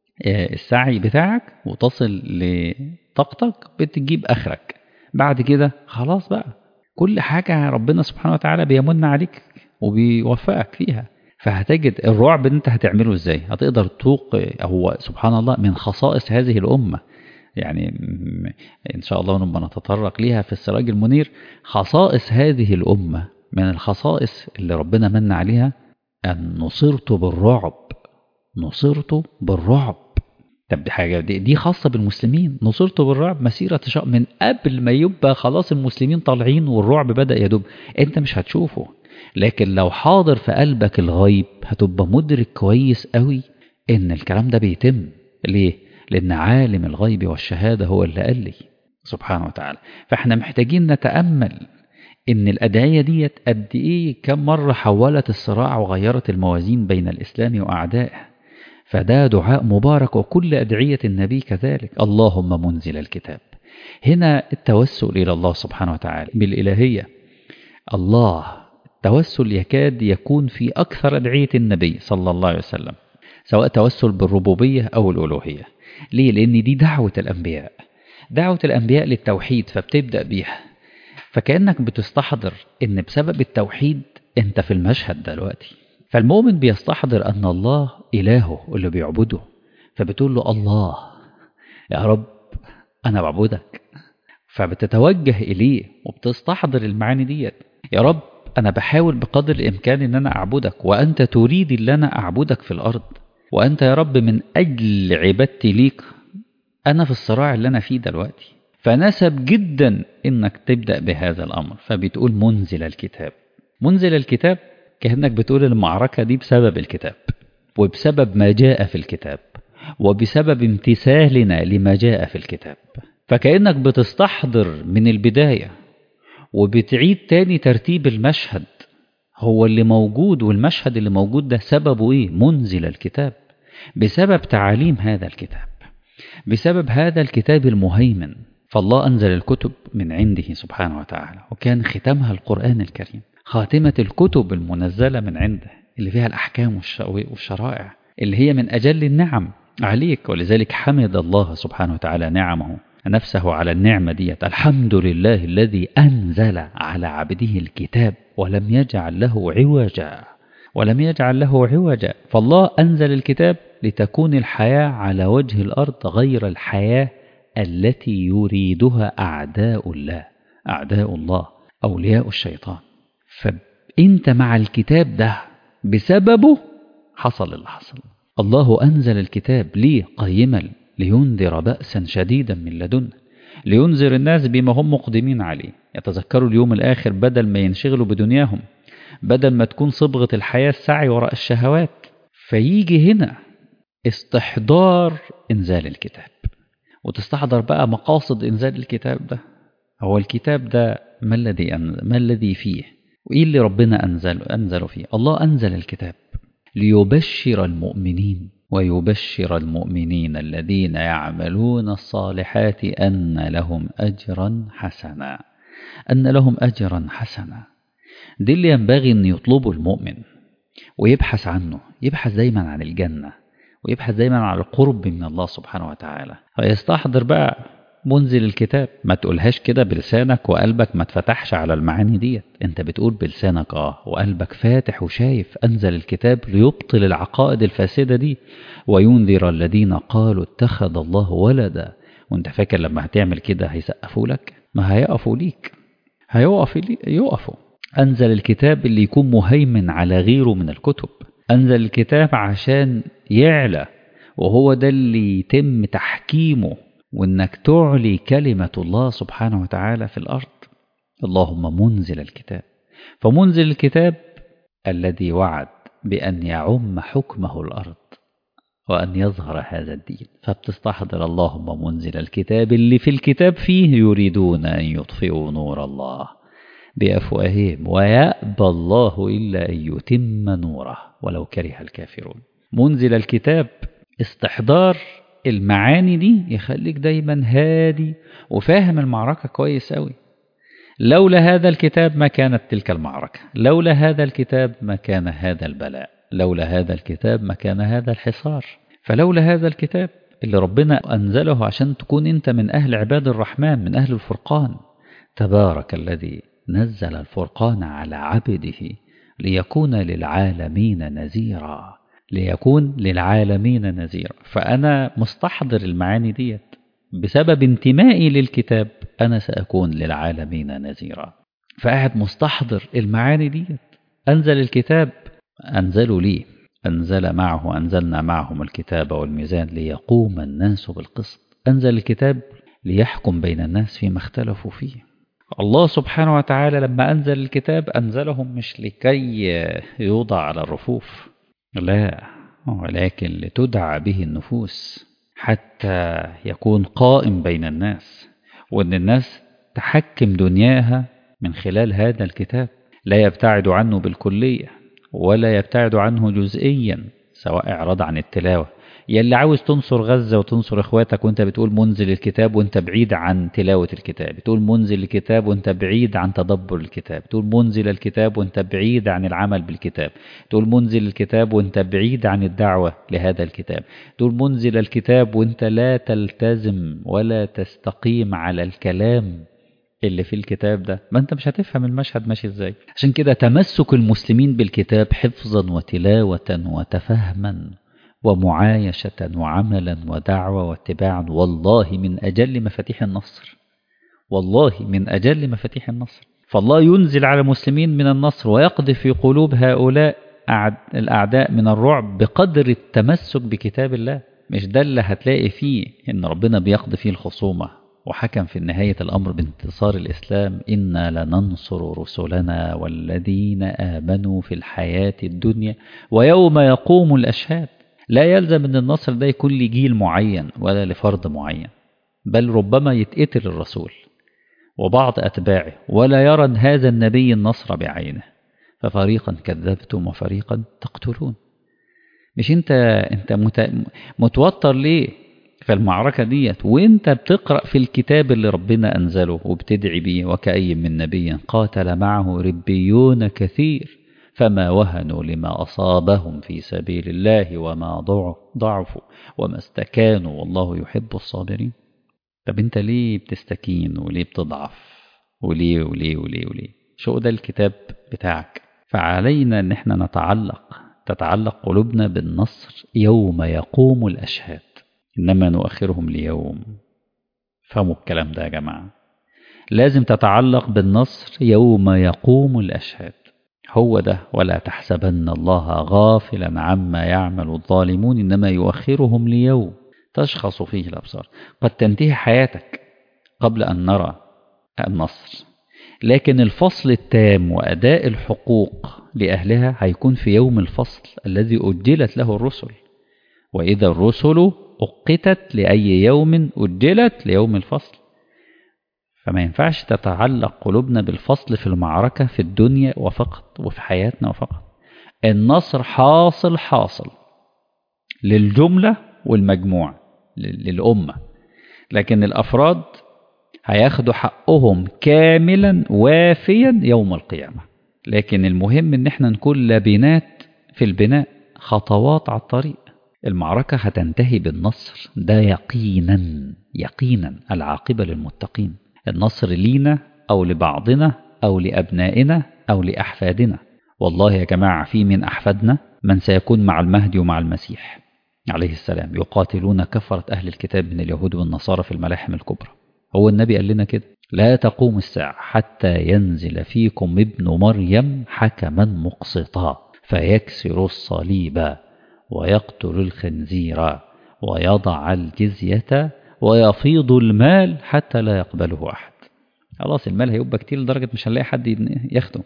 A: السعي بتاعك وتصل لطاقتك بتجيب اخرك بعد كده خلاص بقى كل حاجه ربنا سبحانه وتعالى بيمن عليك وبيوفقك فيها فهتجد الرعب اللي انت هتعمله ازاي هتقدر توق هو سبحان الله من خصائص هذه الأمة يعني إن شاء الله نبقى نتطرق ليها في السراج المنير خصائص هذه الأمة من الخصائص اللي ربنا من عليها أن نصرت بالرعب نصرت بالرعب طب دي حاجة دي, دي خاصة بالمسلمين نصرت بالرعب مسيرة شهر من قبل ما يبقى خلاص المسلمين طالعين والرعب بدأ يدب انت مش هتشوفه لكن لو حاضر في قلبك الغيب هتبقى مدرك كويس قوي ان الكلام ده بيتم ليه لان عالم الغيب والشهادة هو اللي قال لي سبحانه وتعالى فاحنا محتاجين نتأمل ان الأدعية ديت قد ايه كم مرة حولت الصراع وغيرت الموازين بين الإسلام وأعدائه فده دعاء مبارك وكل أدعية النبي كذلك اللهم منزل الكتاب هنا التوسل إلى الله سبحانه وتعالى بالإلهية الله التوسل يكاد يكون في أكثر أدعية النبي صلى الله عليه وسلم سواء توسل بالربوبية أو الألوهية ليه؟ لأن دي دعوة الأنبياء دعوة الأنبياء للتوحيد فبتبدأ بيها فكأنك بتستحضر إن بسبب التوحيد أنت في المشهد دلوقتي فالمؤمن بيستحضر أن الله إلهه اللي بيعبده فبتقول له الله يا رب أنا بعبدك فبتتوجه إليه وبتستحضر المعاني ديت يا رب أنا بحاول بقدر الإمكان إن أنا أعبدك وأنت تريد أن أنا أعبدك في الأرض وأنت يا رب من أجل عبادتي ليك أنا في الصراع اللي أنا فيه دلوقتي فنسب جدا إنك تبدأ بهذا الأمر فبتقول منزل الكتاب منزل الكتاب كأنك بتقول المعركة دي بسبب الكتاب وبسبب ما جاء في الكتاب وبسبب امتثالنا لما جاء في الكتاب فكأنك بتستحضر من البداية وبتعيد تاني ترتيب المشهد هو اللي موجود والمشهد اللي موجود ده سببه ايه منزل الكتاب بسبب تعاليم هذا الكتاب بسبب هذا الكتاب المهيمن فالله أنزل الكتب من عنده سبحانه وتعالى وكان ختامها القرآن الكريم خاتمة الكتب المنزلة من عنده اللي فيها الأحكام والشرائع اللي هي من أجل النعم عليك ولذلك حمد الله سبحانه وتعالى نعمه نفسه على النعمة ديت الحمد لله الذي أنزل على عبده الكتاب ولم يجعل له عوجا ولم يجعل له عوجا فالله أنزل الكتاب لتكون الحياة على وجه الأرض غير الحياة التي يريدها أعداء الله أعداء الله أولياء الشيطان فأنت مع الكتاب ده بسببه حصل اللي حصل الله أنزل الكتاب ليه قيما لينذر بأسا شديدا من لدنه لينذر الناس بما هم مقدمين عليه يتذكروا اليوم الآخر بدل ما ينشغلوا بدنياهم بدل ما تكون صبغة الحياة السعي وراء الشهوات فيجي هنا استحضار إنزال الكتاب وتستحضر بقى مقاصد إنزال الكتاب ده هو الكتاب ده ما الذي ما الذي فيه وإيه اللي ربنا أنزل أنزل فيه الله أنزل الكتاب ليبشر المؤمنين ويبشر المؤمنين الذين يعملون الصالحات أن لهم أجرا حسنا أن لهم أجرا حسنا دي اللي ينبغي أن يطلبه المؤمن ويبحث عنه يبحث دايما عن الجنة ويبحث دايما عن القرب من الله سبحانه وتعالى فيستحضر بقى منزل الكتاب ما تقولهاش كده بلسانك وقلبك ما تفتحش على المعاني ديت انت بتقول بلسانك اه وقلبك فاتح وشايف انزل الكتاب ليبطل العقائد الفاسدة دي وينذر الذين قالوا اتخذ الله ولدا وانت فاكر لما هتعمل كده هيسقفوا لك ما هيقفوا ليك هيقف لي يقفوا انزل الكتاب اللي يكون مهيمن على غيره من الكتب انزل الكتاب عشان يعلى وهو ده اللي يتم تحكيمه وانك تعلي كلمة الله سبحانه وتعالى في الأرض اللهم منزل الكتاب فمنزل الكتاب الذي وعد بأن يعم حكمه الأرض وأن يظهر هذا الدين فبتستحضر اللهم منزل الكتاب اللي في الكتاب فيه يريدون أن يطفئوا نور الله بأفواههم ويأبى الله إلا أن يتم نوره ولو كره الكافرون منزل الكتاب استحضار المعاني دي يخليك دايما هادي وفاهم المعركة كويس أوي لولا هذا الكتاب ما كانت تلك المعركة لولا هذا الكتاب ما كان هذا البلاء لولا هذا الكتاب ما كان هذا الحصار فلولا هذا الكتاب اللي ربنا أنزله عشان تكون أنت من أهل عباد الرحمن من أهل الفرقان تبارك الذي نزل الفرقان على عبده ليكون للعالمين نذيرا ليكون للعالمين نذيرا فأنا مستحضر المعاني ديت بسبب انتمائي للكتاب أنا سأكون للعالمين نذيرا فقاعد مستحضر المعاني ديت أنزل الكتاب أنزلوا لي أنزل معه أنزلنا معهم الكتاب والميزان ليقوم الناس بالقسط أنزل الكتاب ليحكم بين الناس فيما اختلفوا فيه الله سبحانه وتعالى لما أنزل الكتاب أنزلهم مش لكي يوضع على الرفوف لا ولكن لتدعى به النفوس حتى يكون قائم بين الناس وأن الناس تحكم دنياها من خلال هذا الكتاب لا يبتعد عنه بالكلية ولا يبتعد عنه جزئيا سواء إعراض عن التلاوة يلي عاوز تنصر غزة وتنصر إخواتك وانت بتقول منزل الكتاب وانت بعيد عن تلاوة الكتاب بتقول منزل الكتاب وانت بعيد عن تدبر الكتاب تقول منزل الكتاب وانت بعيد عن العمل بالكتاب تقول منزل الكتاب وانت بعيد عن الدعوة لهذا الكتاب تقول منزل الكتاب وانت لا تلتزم ولا تستقيم على الكلام اللي في الكتاب ده ما انت مش هتفهم المشهد ماشي ازاي عشان كده تمسك المسلمين بالكتاب حفظا وتلاوة وتفهما ومعايشة وعملا ودعوة واتباعا والله من أجل مفاتيح النصر والله من أجل مفاتيح النصر فالله ينزل على المسلمين من النصر ويقذف في قلوب هؤلاء الأعداء من الرعب بقدر التمسك بكتاب الله مش ده اللي هتلاقي فيه إن ربنا بيقضي فيه الخصومة وحكم في نهاية الأمر بانتصار الإسلام إنا لننصر رسلنا والذين آمنوا في الحياة الدنيا ويوم يقوم الأشهاد لا يلزم أن النصر ده يكون لجيل معين ولا لفرد معين بل ربما يتقتل الرسول وبعض أتباعه ولا يرى هذا النبي النصر بعينه ففريقا كذبتم وفريقا تقتلون مش انت انت مت... متوتر ليه في المعركة ديت وانت بتقرأ في الكتاب اللي ربنا أنزله وبتدعي بيه وكأي من نبي قاتل معه ربيون كثير فما وهنوا لما أصابهم في سبيل الله وما ضعفوا وما استكانوا والله يحب الصابرين طب انت ليه بتستكين وليه بتضعف وليه وليه وليه وليه شو ده الكتاب بتاعك فعلينا ان احنا نتعلق تتعلق قلوبنا بالنصر يوم يقوم الأشهاد إنما نؤخرهم ليوم فهموا الكلام ده يا جماعة لازم تتعلق بالنصر يوم يقوم الأشهاد هو ده ولا تحسبن الله غافلا عما يعمل الظالمون إنما يؤخرهم ليوم تشخص فيه الأبصار قد تنتهي حياتك قبل أن نرى النصر لكن الفصل التام وأداء الحقوق لأهلها هيكون في يوم الفصل الذي أجلت له الرسل وإذا الرسل أقتت لأي يوم أجلت ليوم الفصل فما ينفعش تتعلق قلوبنا بالفصل في المعركة في الدنيا وفقط وفي حياتنا وفقط النصر حاصل حاصل للجملة والمجموع للأمة لكن الأفراد هياخدوا حقهم كاملا وافيا يوم القيامة لكن المهم ان احنا نكون لبنات في البناء خطوات على الطريق المعركة هتنتهي بالنصر ده يقينا يقينا العاقبة للمتقين النصر لينا أو لبعضنا أو لأبنائنا أو لأحفادنا والله يا جماعة في من أحفادنا من سيكون مع المهدي ومع المسيح عليه السلام يقاتلون كفرة أهل الكتاب من اليهود والنصارى في الملاحم الكبرى هو النبي قال لنا كده لا تقوم الساعة حتى ينزل فيكم ابن مريم حكما مقسطا فيكسر الصليب ويقتل الخنزير ويضع الجزية ويفيض المال حتى لا يقبله أحد خلاص المال هيبقى كتير لدرجة مش هنلاقي حد ياخده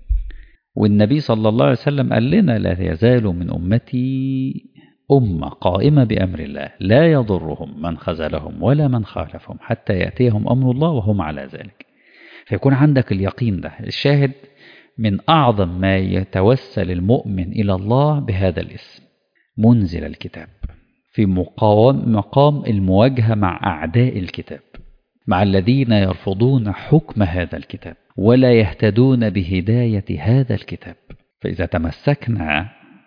A: والنبي صلى الله عليه وسلم قال لنا لا يزال من أمتي أمة قائمة بأمر الله لا يضرهم من خذلهم ولا من خالفهم حتى يأتيهم أمر الله وهم على ذلك فيكون عندك اليقين ده الشاهد من أعظم ما يتوسل المؤمن إلى الله بهذا الاسم منزل الكتاب في مقام, مقام المواجهة مع أعداء الكتاب مع الذين يرفضون حكم هذا الكتاب ولا يهتدون بهداية هذا الكتاب فإذا تمسكنا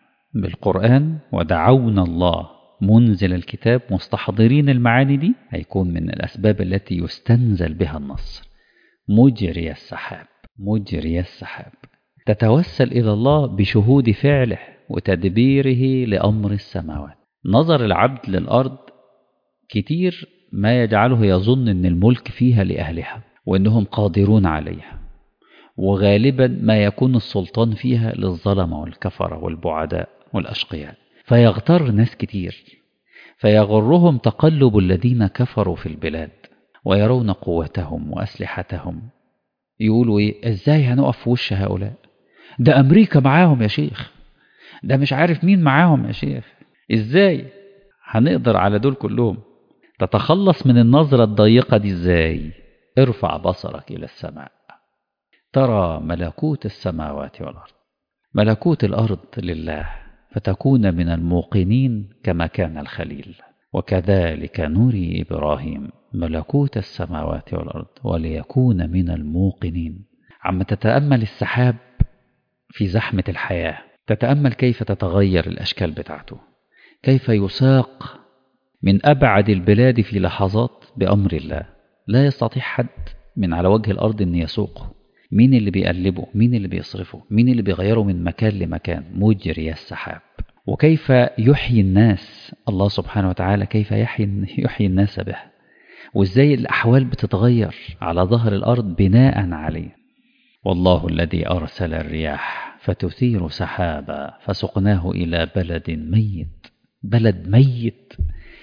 A: بالقرآن ودعونا الله منزل الكتاب مستحضرين المعاني دي هيكون من الأسباب التي يستنزل بها النصر مجري السحاب مجري السحاب تتوسل إلى الله بشهود فعله وتدبيره لأمر السماوات نظر العبد للأرض كتير ما يجعله يظن أن الملك فيها لأهلها وأنهم قادرون عليها وغالبا ما يكون السلطان فيها للظلمة والكفرة والبعداء والأشقياء فيغتر ناس كتير فيغرهم تقلب الذين كفروا في البلاد ويرون قوتهم وأسلحتهم يقولوا إيه إزاي هنقف في وش هؤلاء ده أمريكا معاهم يا شيخ ده مش عارف مين معاهم يا شيخ إزاي هنقدر على دول كلهم تتخلص من النظرة الضيقة دي إزاي ارفع بصرك إلى السماء ترى ملكوت السماوات والأرض ملكوت الأرض لله فتكون من الموقنين كما كان الخليل وكذلك نري إبراهيم ملكوت السماوات والأرض وليكون من الموقنين عم تتأمل السحاب في زحمة الحياة تتأمل كيف تتغير الأشكال بتاعته كيف يساق من أبعد البلاد في لحظات بأمر الله لا يستطيع حد من على وجه الأرض أن يسوقه مين اللي بيقلبه مين اللي بيصرفه مين اللي بيغيره من مكان لمكان مجري السحاب وكيف يحيي الناس الله سبحانه وتعالى كيف يحيي, يحيي الناس به وازاي الأحوال بتتغير على ظهر الأرض بناء عليه والله الذي أرسل الرياح فتثير سحابا فسقناه إلى بلد ميت بلد ميت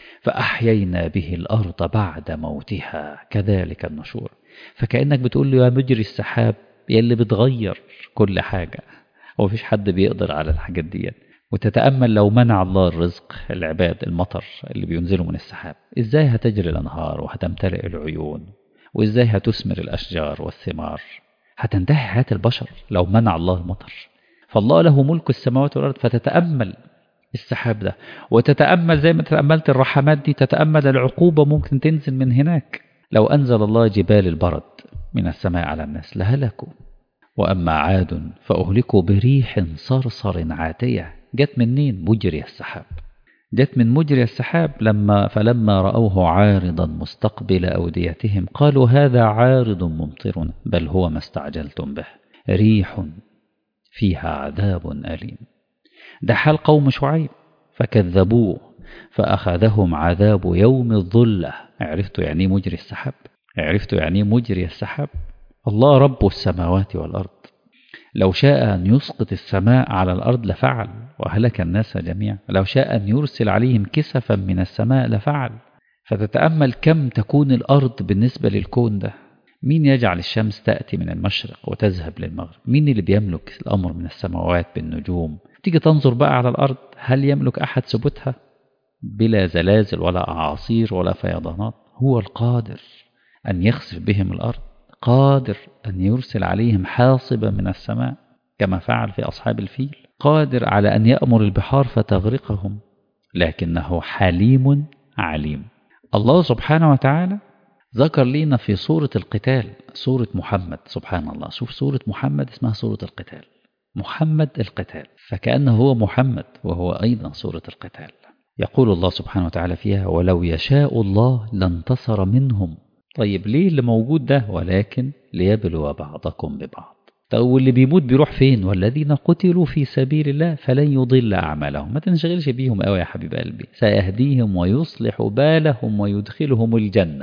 A: فأحيينا به الأرض بعد موتها كذلك النشور فكأنك بتقول له يا مجري السحاب يا اللي بتغير كل حاجة ومفيش حد بيقدر على الحاجات دي وتتأمل لو منع الله الرزق العباد المطر اللي بينزلوا من السحاب إزاي هتجري الأنهار وهتمتلئ العيون وإزاي هتثمر الأشجار والثمار هتنتهي حياة البشر لو منع الله المطر فالله له ملك السماوات والأرض فتتأمل السحاب ده وتتأمل زي ما تأملت الرحمات دي تتأمل العقوبة ممكن تنزل من هناك لو أنزل الله جبال البرد من السماء على الناس لهلكوا وأما عاد فأهلكوا بريح صرصر عاتية جت منين مجري السحاب جت من مجري السحاب لما فلما رأوه عارضا مستقبل أوديتهم قالوا هذا عارض ممطرنا بل هو ما استعجلتم به ريح فيها عذاب أليم ده حال قوم شعيب فكذبوه فأخذهم عذاب يوم الظلة عرفتوا يعني مجري السحاب عرفتوا يعني مجري السحاب الله رب السماوات والأرض لو شاء أن يسقط السماء على الأرض لفعل وهلك الناس جميعا لو شاء أن يرسل عليهم كسفا من السماء لفعل فتتأمل كم تكون الأرض بالنسبة للكون ده مين يجعل الشمس تأتي من المشرق وتذهب للمغرب مين اللي بيملك الأمر من السماوات بالنجوم تيجي تنظر بقى على الأرض هل يملك أحد ثبوتها بلا زلازل ولا أعاصير ولا فيضانات هو القادر أن يخسف بهم الأرض قادر أن يرسل عليهم حاصبة من السماء كما فعل في أصحاب الفيل قادر على أن يأمر البحار فتغرقهم لكنه حليم عليم الله سبحانه وتعالى ذكر لنا في سورة القتال سورة محمد سبحان الله شوف سورة محمد اسمها سورة القتال محمد القتال فكأنه هو محمد وهو أيضا سورة القتال يقول الله سبحانه وتعالى فيها ولو يشاء الله لانتصر منهم طيب ليه اللي موجود ده ولكن ليبلو بعضكم ببعض طب واللي بيموت بيروح فين والذين قتلوا في سبيل الله فلن يضل أعمالهم ما تنشغلش بيهم قوي يا حبيب قلبي سيهديهم ويصلح بالهم ويدخلهم الجنة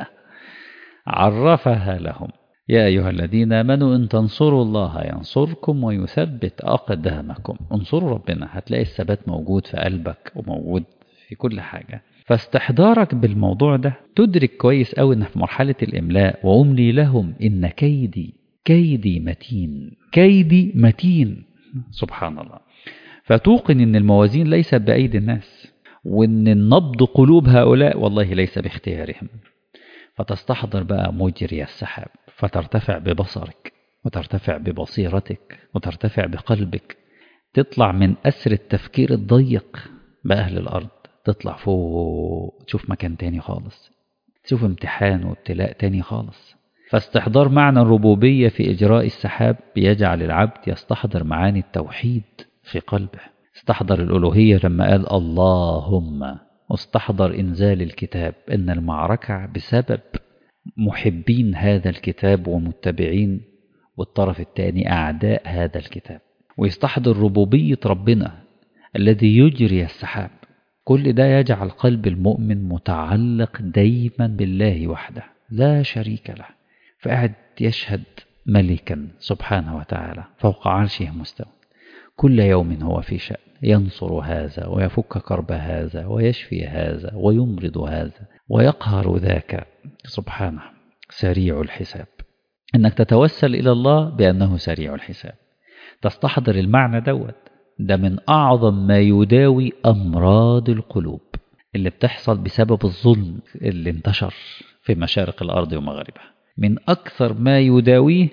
A: عرفها لهم يا أيها الذين آمنوا إن تنصروا الله ينصركم ويثبت أقدامكم انصروا ربنا هتلاقي الثبات موجود في قلبك وموجود في كل حاجة فاستحضارك بالموضوع ده تدرك كويس قوي ان في مرحلة الإملاء وأملي لهم إن كيدي كيدي متين كيدي متين سبحان الله فتوقن ان الموازين ليست بأيدي الناس وان النبض قلوب هؤلاء والله ليس باختيارهم فتستحضر بقى مجري السحاب فترتفع ببصرك وترتفع ببصيرتك وترتفع بقلبك تطلع من أسر التفكير الضيق بأهل الأرض تطلع فوق تشوف مكان تاني خالص تشوف امتحان وابتلاء تاني خالص فاستحضار معنى الربوبية في إجراء السحاب بيجعل العبد يستحضر معاني التوحيد في قلبه استحضر الألوهية لما قال اللهم واستحضر إنزال الكتاب إن المعركة بسبب محبين هذا الكتاب ومتبعين والطرف الثاني أعداء هذا الكتاب ويستحضر ربوبية ربنا الذي يجري السحاب كل ده يجعل قلب المؤمن متعلق دايما بالله وحده لا شريك له فقعد يشهد ملكا سبحانه وتعالى فوق عرشه مستوى كل يوم هو في شأن ينصر هذا ويفك كرب هذا ويشفي هذا ويمرض هذا ويقهر ذاك سبحانه سريع الحساب انك تتوسل الى الله بانه سريع الحساب تستحضر المعنى دوت ده من اعظم ما يداوي امراض القلوب اللي بتحصل بسبب الظلم اللي انتشر في مشارق الارض ومغاربها من اكثر ما يداويه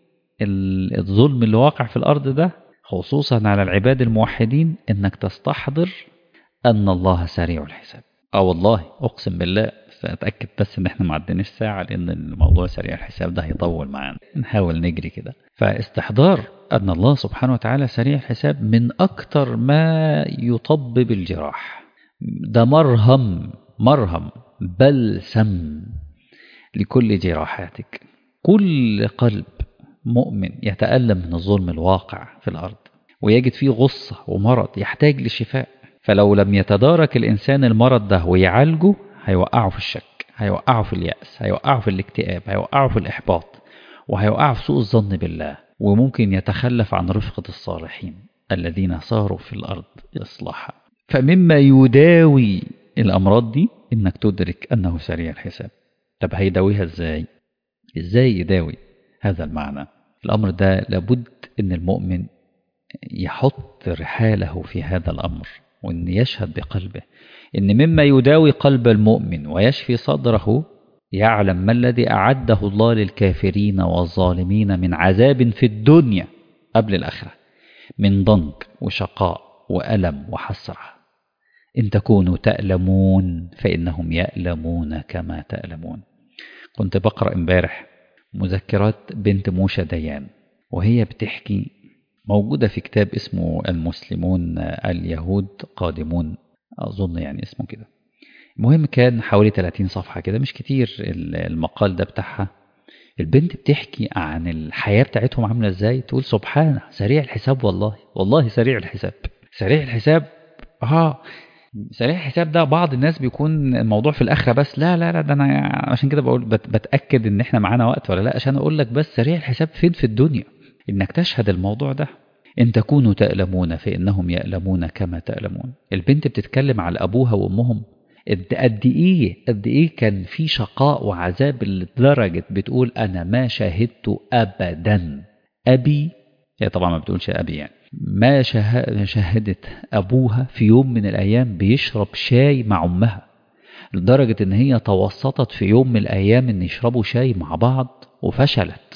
A: الظلم اللي واقع في الارض ده خصوصا على العباد الموحدين انك تستحضر ان الله سريع الحساب اه والله اقسم بالله اتاكد بس ان احنا ما عدناش ساعه لان الموضوع سريع الحساب ده هيطول معانا نحاول نجري كده فاستحضار ان الله سبحانه وتعالى سريع الحساب من اكتر ما يطبب الجراح ده مرهم مرهم بلسم لكل جراحاتك كل قلب مؤمن يتألم من الظلم الواقع في الأرض ويجد فيه غصة ومرض يحتاج لشفاء فلو لم يتدارك الإنسان المرض ده ويعالجه هيوقعه في الشك هيوقعه في اليأس هيوقعه في الاكتئاب هيوقعه في الإحباط وهيوقعه في سوء الظن بالله وممكن يتخلف عن رفقة الصالحين الذين صاروا في الأرض إصلاحا فمما يداوي الأمراض دي إنك تدرك أنه سريع الحساب طب هيداويها إزاي؟ إزاي يداوي هذا المعنى؟ الأمر ده لابد أن المؤمن يحط رحاله في هذا الأمر وأن يشهد بقلبه إن مما يداوي قلب المؤمن ويشفي صدره يعلم ما الذي أعده الله للكافرين والظالمين من عذاب في الدنيا قبل الآخرة من ضنك وشقاء وألم وحسرة إن تكونوا تألمون فإنهم يألمون كما تألمون كنت بقرأ امبارح مذكرات بنت موشى ديان وهي بتحكي موجودة في كتاب اسمه المسلمون اليهود قادمون أظن يعني اسمه كده المهم كان حوالي 30 صفحة كده مش كتير المقال ده بتاعها البنت بتحكي عن الحياة بتاعتهم عاملة ازاي تقول سبحانه سريع الحساب والله والله سريع الحساب سريع الحساب اه سريع الحساب ده بعض الناس بيكون الموضوع في الاخره بس لا لا لا ده انا عشان كده بقول بتاكد ان احنا معانا وقت ولا لا عشان اقول لك بس سريع الحساب فين في الدنيا انك تشهد الموضوع ده ان تكونوا تألمون فانهم يألمون كما تألمون البنت بتتكلم على ابوها وامهم قد ايه قد ايه كان في شقاء وعذاب لدرجه بتقول انا ما شاهدت ابدا ابي هي طبعا ما بتقولش ابي يعني ما شاهدت أبوها في يوم من الأيام بيشرب شاي مع أمها لدرجة إن هي توسطت في يوم من الأيام إن يشربوا شاي مع بعض وفشلت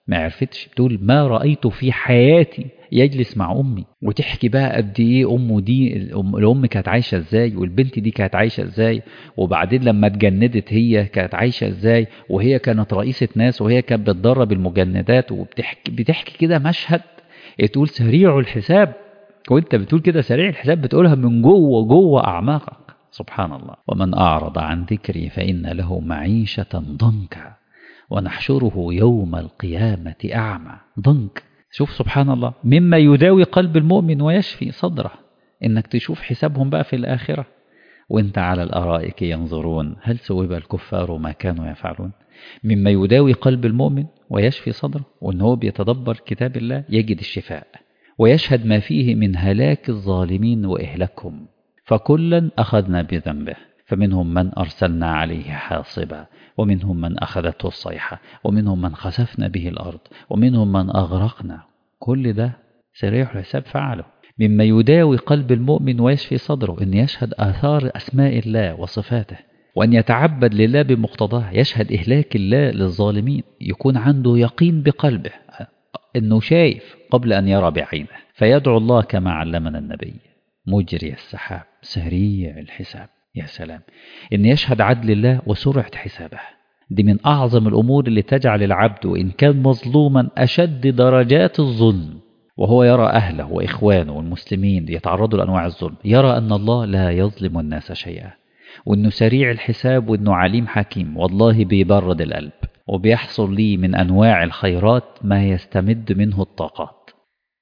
A: ما عرفتش بتقول ما رأيت في حياتي يجلس مع أمي وتحكي بقى قد إيه أمه دي الأم, الأم كانت عايشة إزاي والبنت دي كانت عايشة إزاي وبعدين لما اتجندت هي كانت عايشة إزاي وهي كانت رئيسة ناس وهي كانت بتدرب المجندات وبتحكي بتحكي كده مشهد تقول سريع الحساب وانت بتقول كده سريع الحساب بتقولها من جوه جوه أعماقك سبحان الله ومن أعرض عن ذكري فإن له معيشة ضنكا ونحشره يوم القيامة أعمى ضنك شوف سبحان الله مما يداوي قلب المؤمن ويشفي صدره إنك تشوف حسابهم بقى في الآخرة وانت على الأرائك ينظرون هل سوب الكفار ما كانوا يفعلون مما يداوي قلب المؤمن ويشفي صدره وإن هو بيتدبر كتاب الله يجد الشفاء ويشهد ما فيه من هلاك الظالمين وإهلاكهم فكلا أخذنا بذنبه فمنهم من أرسلنا عليه حاصبا ومنهم من أخذته الصيحة ومنهم من خسفنا به الأرض ومنهم من أغرقنا كل ده سريع الحساب فعله مما يداوي قلب المؤمن ويشفي صدره أن يشهد آثار أسماء الله وصفاته وأن يتعبد لله بمقتضاه يشهد إهلاك الله للظالمين يكون عنده يقين بقلبه أنه شايف قبل أن يرى بعينه فيدعو الله كما علمنا النبي مجري السحاب سريع الحساب يا سلام إن يشهد عدل الله وسرعة حسابه دي من أعظم الأمور اللي تجعل العبد وإن كان مظلوما أشد درجات الظلم وهو يرى أهله وإخوانه والمسلمين يتعرضوا لأنواع الظلم يرى أن الله لا يظلم الناس شيئا وأنه سريع الحساب وأنه عليم حكيم والله بيبرد القلب وبيحصل لي من أنواع الخيرات ما يستمد منه الطاقات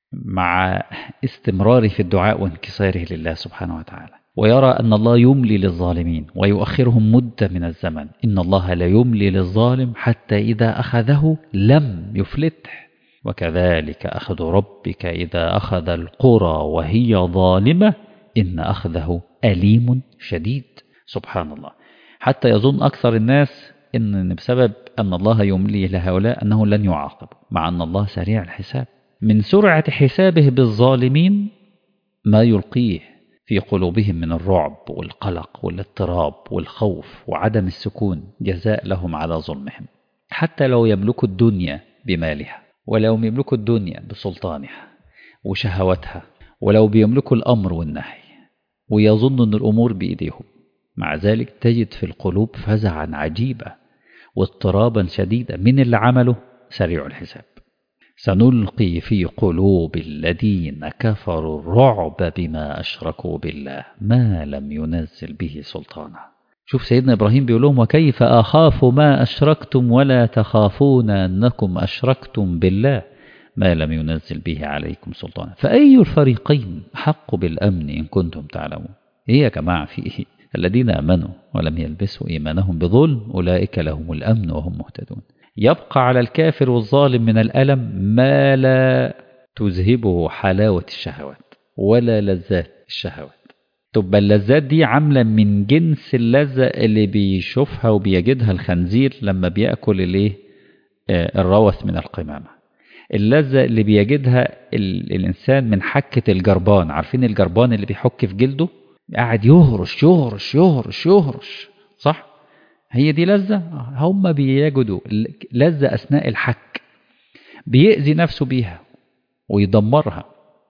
A: مع استمراري في الدعاء وانكساره لله سبحانه وتعالى ويرى أن الله يملي للظالمين ويؤخرهم مدة من الزمن إن الله لا يملي للظالم حتى إذا أخذه لم يفلته وكذلك أخذ ربك إذا أخذ القرى وهي ظالمة إن أخذه أليم شديد سبحان الله حتى يظن أكثر الناس إن بسبب أن الله يملي لهؤلاء أنه لن يعاقب مع أن الله سريع الحساب من سرعة حسابه بالظالمين ما يلقيه في قلوبهم من الرعب والقلق والاضطراب والخوف وعدم السكون جزاء لهم على ظلمهم حتى لو يملكوا الدنيا بمالها ولو يملكوا الدنيا بسلطانها وشهوتها ولو بيملكوا الأمر والنهي ويظن أن الأمور بإيديهم مع ذلك تجد في القلوب فزعا عجيبا واضطرابا شديدا من اللي عمله سريع الحساب سنلقي في قلوب الذين كفروا الرعب بما أشركوا بالله ما لم ينزل به سلطانا شوف سيدنا إبراهيم بيقول لهم وكيف أخاف ما أشركتم ولا تخافون أنكم أشركتم بالله ما لم ينزل به عليكم سلطانا فأي الفريقين حق بالأمن إن كنتم تعلمون إيه يا جماعة في إيه الذين آمنوا ولم يلبسوا إيمانهم بظلم أولئك لهم الأمن وهم مهتدون يبقى على الكافر والظالم من الألم ما لا تذهبه حلاوة الشهوات ولا لذات الشهوات تبقى اللذات دي عاملة من جنس اللذة اللي بيشوفها وبيجدها الخنزير لما بيأكل الايه الروث من القمامة اللذة اللي بيجدها الإنسان من حكة الجربان عارفين الجربان اللي بيحك في جلده قاعد يهرش يهرش يهرش يهرش صح هي دي لذة هم بيجدوا لذة أثناء الحك بيأذي نفسه بيها ويدمرها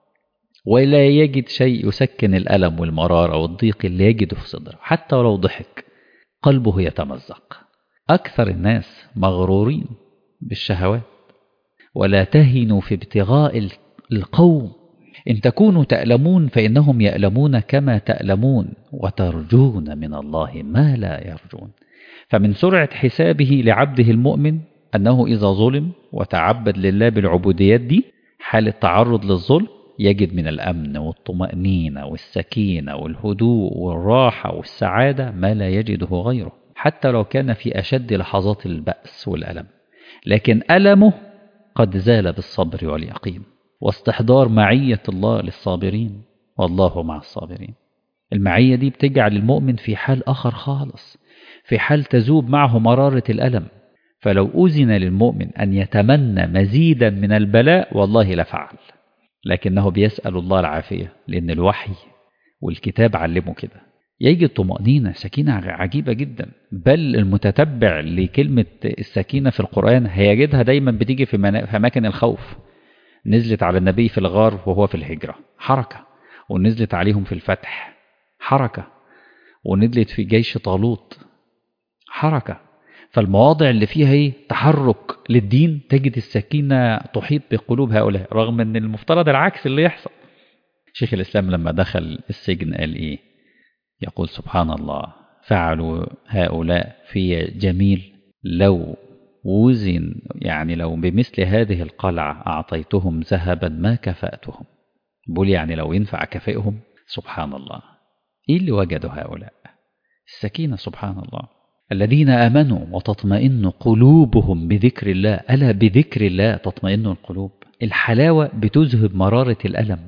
A: ولا يجد شيء يسكن الألم والمرارة والضيق اللي يجده في صدره حتى ولو ضحك قلبه يتمزق أكثر الناس مغرورين بالشهوات ولا تهنوا في ابتغاء القوم إن تكونوا تألمون فإنهم يألمون كما تألمون وترجون من الله ما لا يرجون فمن سرعة حسابه لعبده المؤمن أنه إذا ظلم وتعبد لله بالعبوديات دي حال التعرض للظلم يجد من الأمن والطمأنينة والسكينة والهدوء والراحة والسعادة ما لا يجده غيره حتى لو كان في أشد لحظات البأس والألم لكن ألمه قد زال بالصبر واليقين واستحضار معية الله للصابرين والله مع الصابرين المعية دي بتجعل المؤمن في حال آخر خالص في حال تذوب معه مرارة الألم فلو أذن للمؤمن أن يتمنى مزيدا من البلاء والله لفعل لكنه بيسأل الله العافية لأن الوحي والكتاب علمه كده يجي الطمأنينة سكينة عجيبة جدا بل المتتبع لكلمة السكينة في القرآن هيجدها دايما بتيجي في, منا... في أماكن الخوف نزلت على النبي في الغار وهو في الهجرة حركة ونزلت عليهم في الفتح حركة ونزلت في جيش طالوت حركة فالمواضع اللي فيها ايه تحرك للدين تجد السكينة تحيط بقلوب هؤلاء رغم ان المفترض العكس اللي يحصل شيخ الإسلام لما دخل السجن قال ايه يقول سبحان الله فعلوا هؤلاء في جميل لو وزن يعني لو بمثل هذه القلعة أعطيتهم ذهبا ما كفأتهم بقول يعني لو ينفع كفئهم سبحان الله إيه اللي وجدوا هؤلاء السكينة سبحان الله الذين آمنوا وتطمئن قلوبهم بذكر الله ألا بذكر الله تطمئن القلوب الحلاوة بتذهب مرارة الألم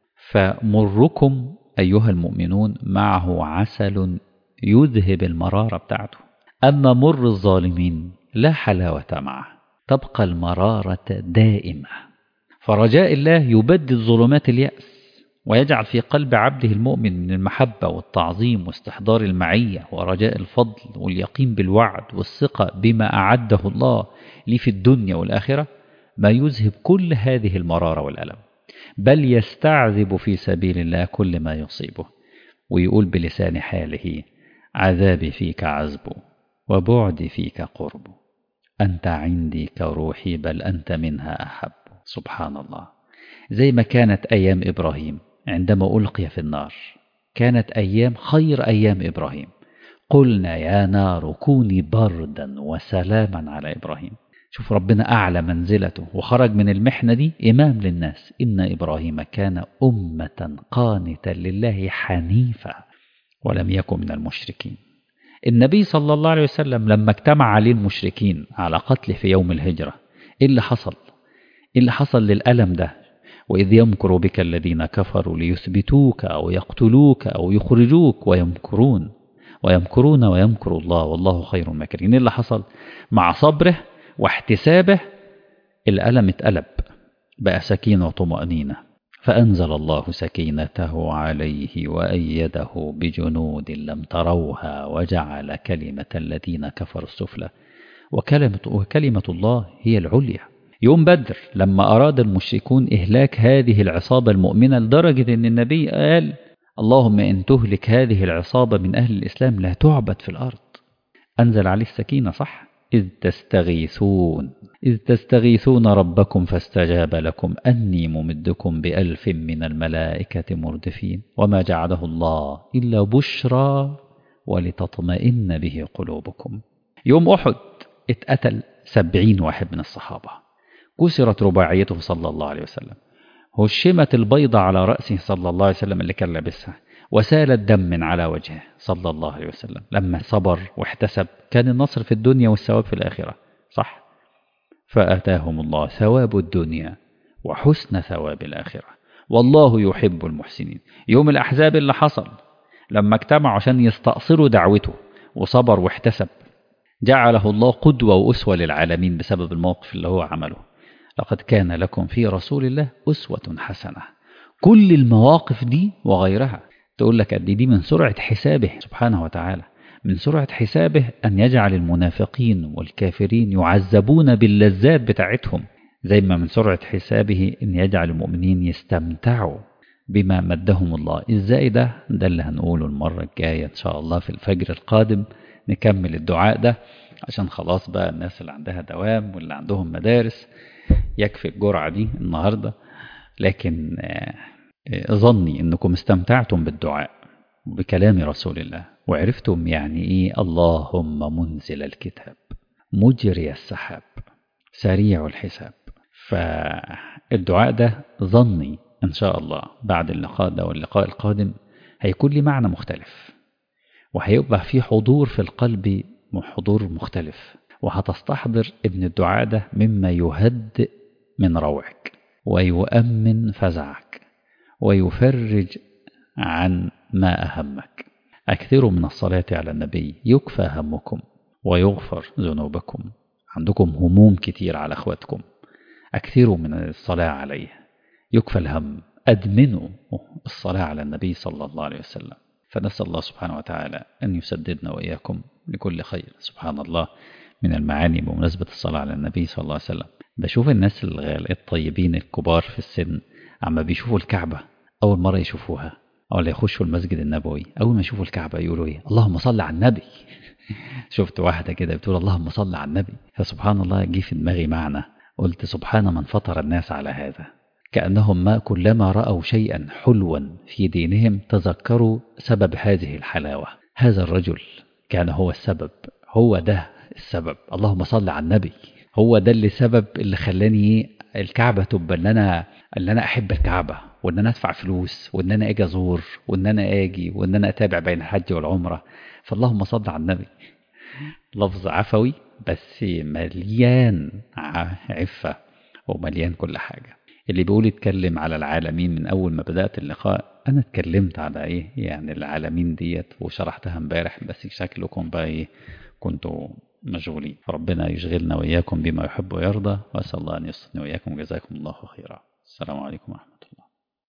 A: فمركم أيها المؤمنون معه عسل يذهب المرارة بتاعته أما مر الظالمين لا حلاوة معه تبقى المرارة دائمة فرجاء الله يبدد ظلمات اليأس ويجعل في قلب عبده المؤمن من المحبة والتعظيم واستحضار المعية ورجاء الفضل واليقين بالوعد والثقة بما أعده الله لي في الدنيا والآخرة ما يذهب كل هذه المرارة والألم بل يستعذب في سبيل الله كل ما يصيبه ويقول بلسان حاله عذابي فيك عذب وبعدي فيك قرب أنت عندي كروحي بل أنت منها أحب سبحان الله زي ما كانت أيام إبراهيم عندما ألقي في النار كانت أيام خير أيام إبراهيم قلنا يا نار كوني بردا وسلاما على إبراهيم شوف ربنا أعلى منزلته وخرج من المحنة دي إمام للناس إن إبراهيم كان أمة قانتا لله حنيفا ولم يكن من المشركين النبي صلى الله عليه وسلم لما اجتمع عليه المشركين على قتله في يوم الهجرة إيه اللي حصل إيه اللي حصل للألم ده وإذ يمكر بك الذين كفروا ليثبتوك أو يقتلوك أو يخرجوك ويمكرون ويمكرون ويمكر الله والله خير الماكرين إيه اللي حصل مع صبره واحتسابه الألم اتقلب بقى سكينة وطمأنينة فأنزل الله سكينته عليه وأيده بجنود لم تروها وجعل كلمة الذين كفروا السفلى وكلمة, وكلمة الله هي العليا يوم بدر لما أراد المشركون إهلاك هذه العصابة المؤمنة لدرجة أن النبي قال اللهم إن تهلك هذه العصابة من أهل الإسلام لا تعبد في الأرض أنزل عليه السكينة صح إذ تستغيثون إذ تستغيثون ربكم فاستجاب لكم أني ممدكم بألف من الملائكة مردفين وما جعله الله إلا بشرى ولتطمئن به قلوبكم يوم أحد اتقتل سبعين واحد من الصحابة كسرت رباعيته صلى الله عليه وسلم هشمت البيضة على رأسه صلى الله عليه وسلم اللي كان لابسها وسال الدم من على وجهه صلى الله عليه وسلم لما صبر واحتسب كان النصر في الدنيا والثواب في الآخرة صح فأتاهم الله ثواب الدنيا وحسن ثواب الآخرة والله يحب المحسنين يوم الأحزاب اللي حصل لما اجتمعوا عشان يستأصلوا دعوته وصبر واحتسب جعله الله قدوة وأسوة للعالمين بسبب الموقف اللي هو عمله لقد كان لكم في رسول الله أسوة حسنة كل المواقف دي وغيرها تقول لك قد دي من سرعة حسابه سبحانه وتعالى من سرعة حسابه أن يجعل المنافقين والكافرين يعذبون باللذات بتاعتهم زي ما من سرعة حسابه أن يجعل المؤمنين يستمتعوا بما مدهم الله إزاي ده ده اللي هنقوله المرة الجاية إن شاء الله في الفجر القادم نكمل الدعاء ده عشان خلاص بقى الناس اللي عندها دوام واللي عندهم مدارس يكفي الجرعة دي النهاردة لكن ظني أنكم استمتعتم بالدعاء بكلام رسول الله وعرفتم يعني إيه اللهم منزل الكتاب مجري السحاب سريع الحساب فالدعاء ده ظني إن شاء الله بعد اللقاء ده واللقاء القادم هيكون لي معنى مختلف وهيبقى في حضور في القلب حضور مختلف وهتستحضر ابن الدعاء ده مما يهدئ من روعك ويؤمن فزعك ويفرج عن ما أهمك أكثروا من الصلاة على النبي يكفى همكم ويغفر ذنوبكم عندكم هموم كتير على أخواتكم أكثروا من الصلاة عليه يكفى الهم أدمنوا الصلاة على النبي صلى الله عليه وسلم فنسأل الله سبحانه وتعالى أن يسددنا وإياكم لكل خير سبحان الله من المعاني بمناسبة الصلاة على النبي صلى الله عليه وسلم بشوف الناس الغال الطيبين الكبار في السن عما بيشوفوا الكعبة أول مرة يشوفوها أول يخشوا المسجد النبوي أول ما يشوفوا الكعبة يقولوا إيه اللهم صل على النبي شفت واحدة كده بتقول اللهم صل على النبي فسبحان الله جه في دماغي معنى قلت سبحان من فطر الناس على هذا كأنهم ما كلما رأوا شيئا حلوا في دينهم تذكروا سبب هذه الحلاوة هذا الرجل كان هو السبب هو ده السبب اللهم صل على النبي هو ده اللي سبب اللي خلاني الكعبة تبقى ان انا ان انا احب الكعبة وان انا ادفع فلوس وان انا اجي ازور وان انا اجي وان انا اتابع بين الحج والعمرة فاللهم صل على النبي لفظ عفوي بس مليان عفة ومليان كل حاجة اللي بيقول يتكلم على العالمين من أول ما بدأت اللقاء أنا اتكلمت على إيه يعني العالمين ديت وشرحتها امبارح بس شكلكم بقى إيه كنتوا مشغولين ربنا يشغلنا وإياكم بما يحب ويرضى وأسأل الله أن يصلني وإياكم جزاكم الله خيرا السلام عليكم ورحمة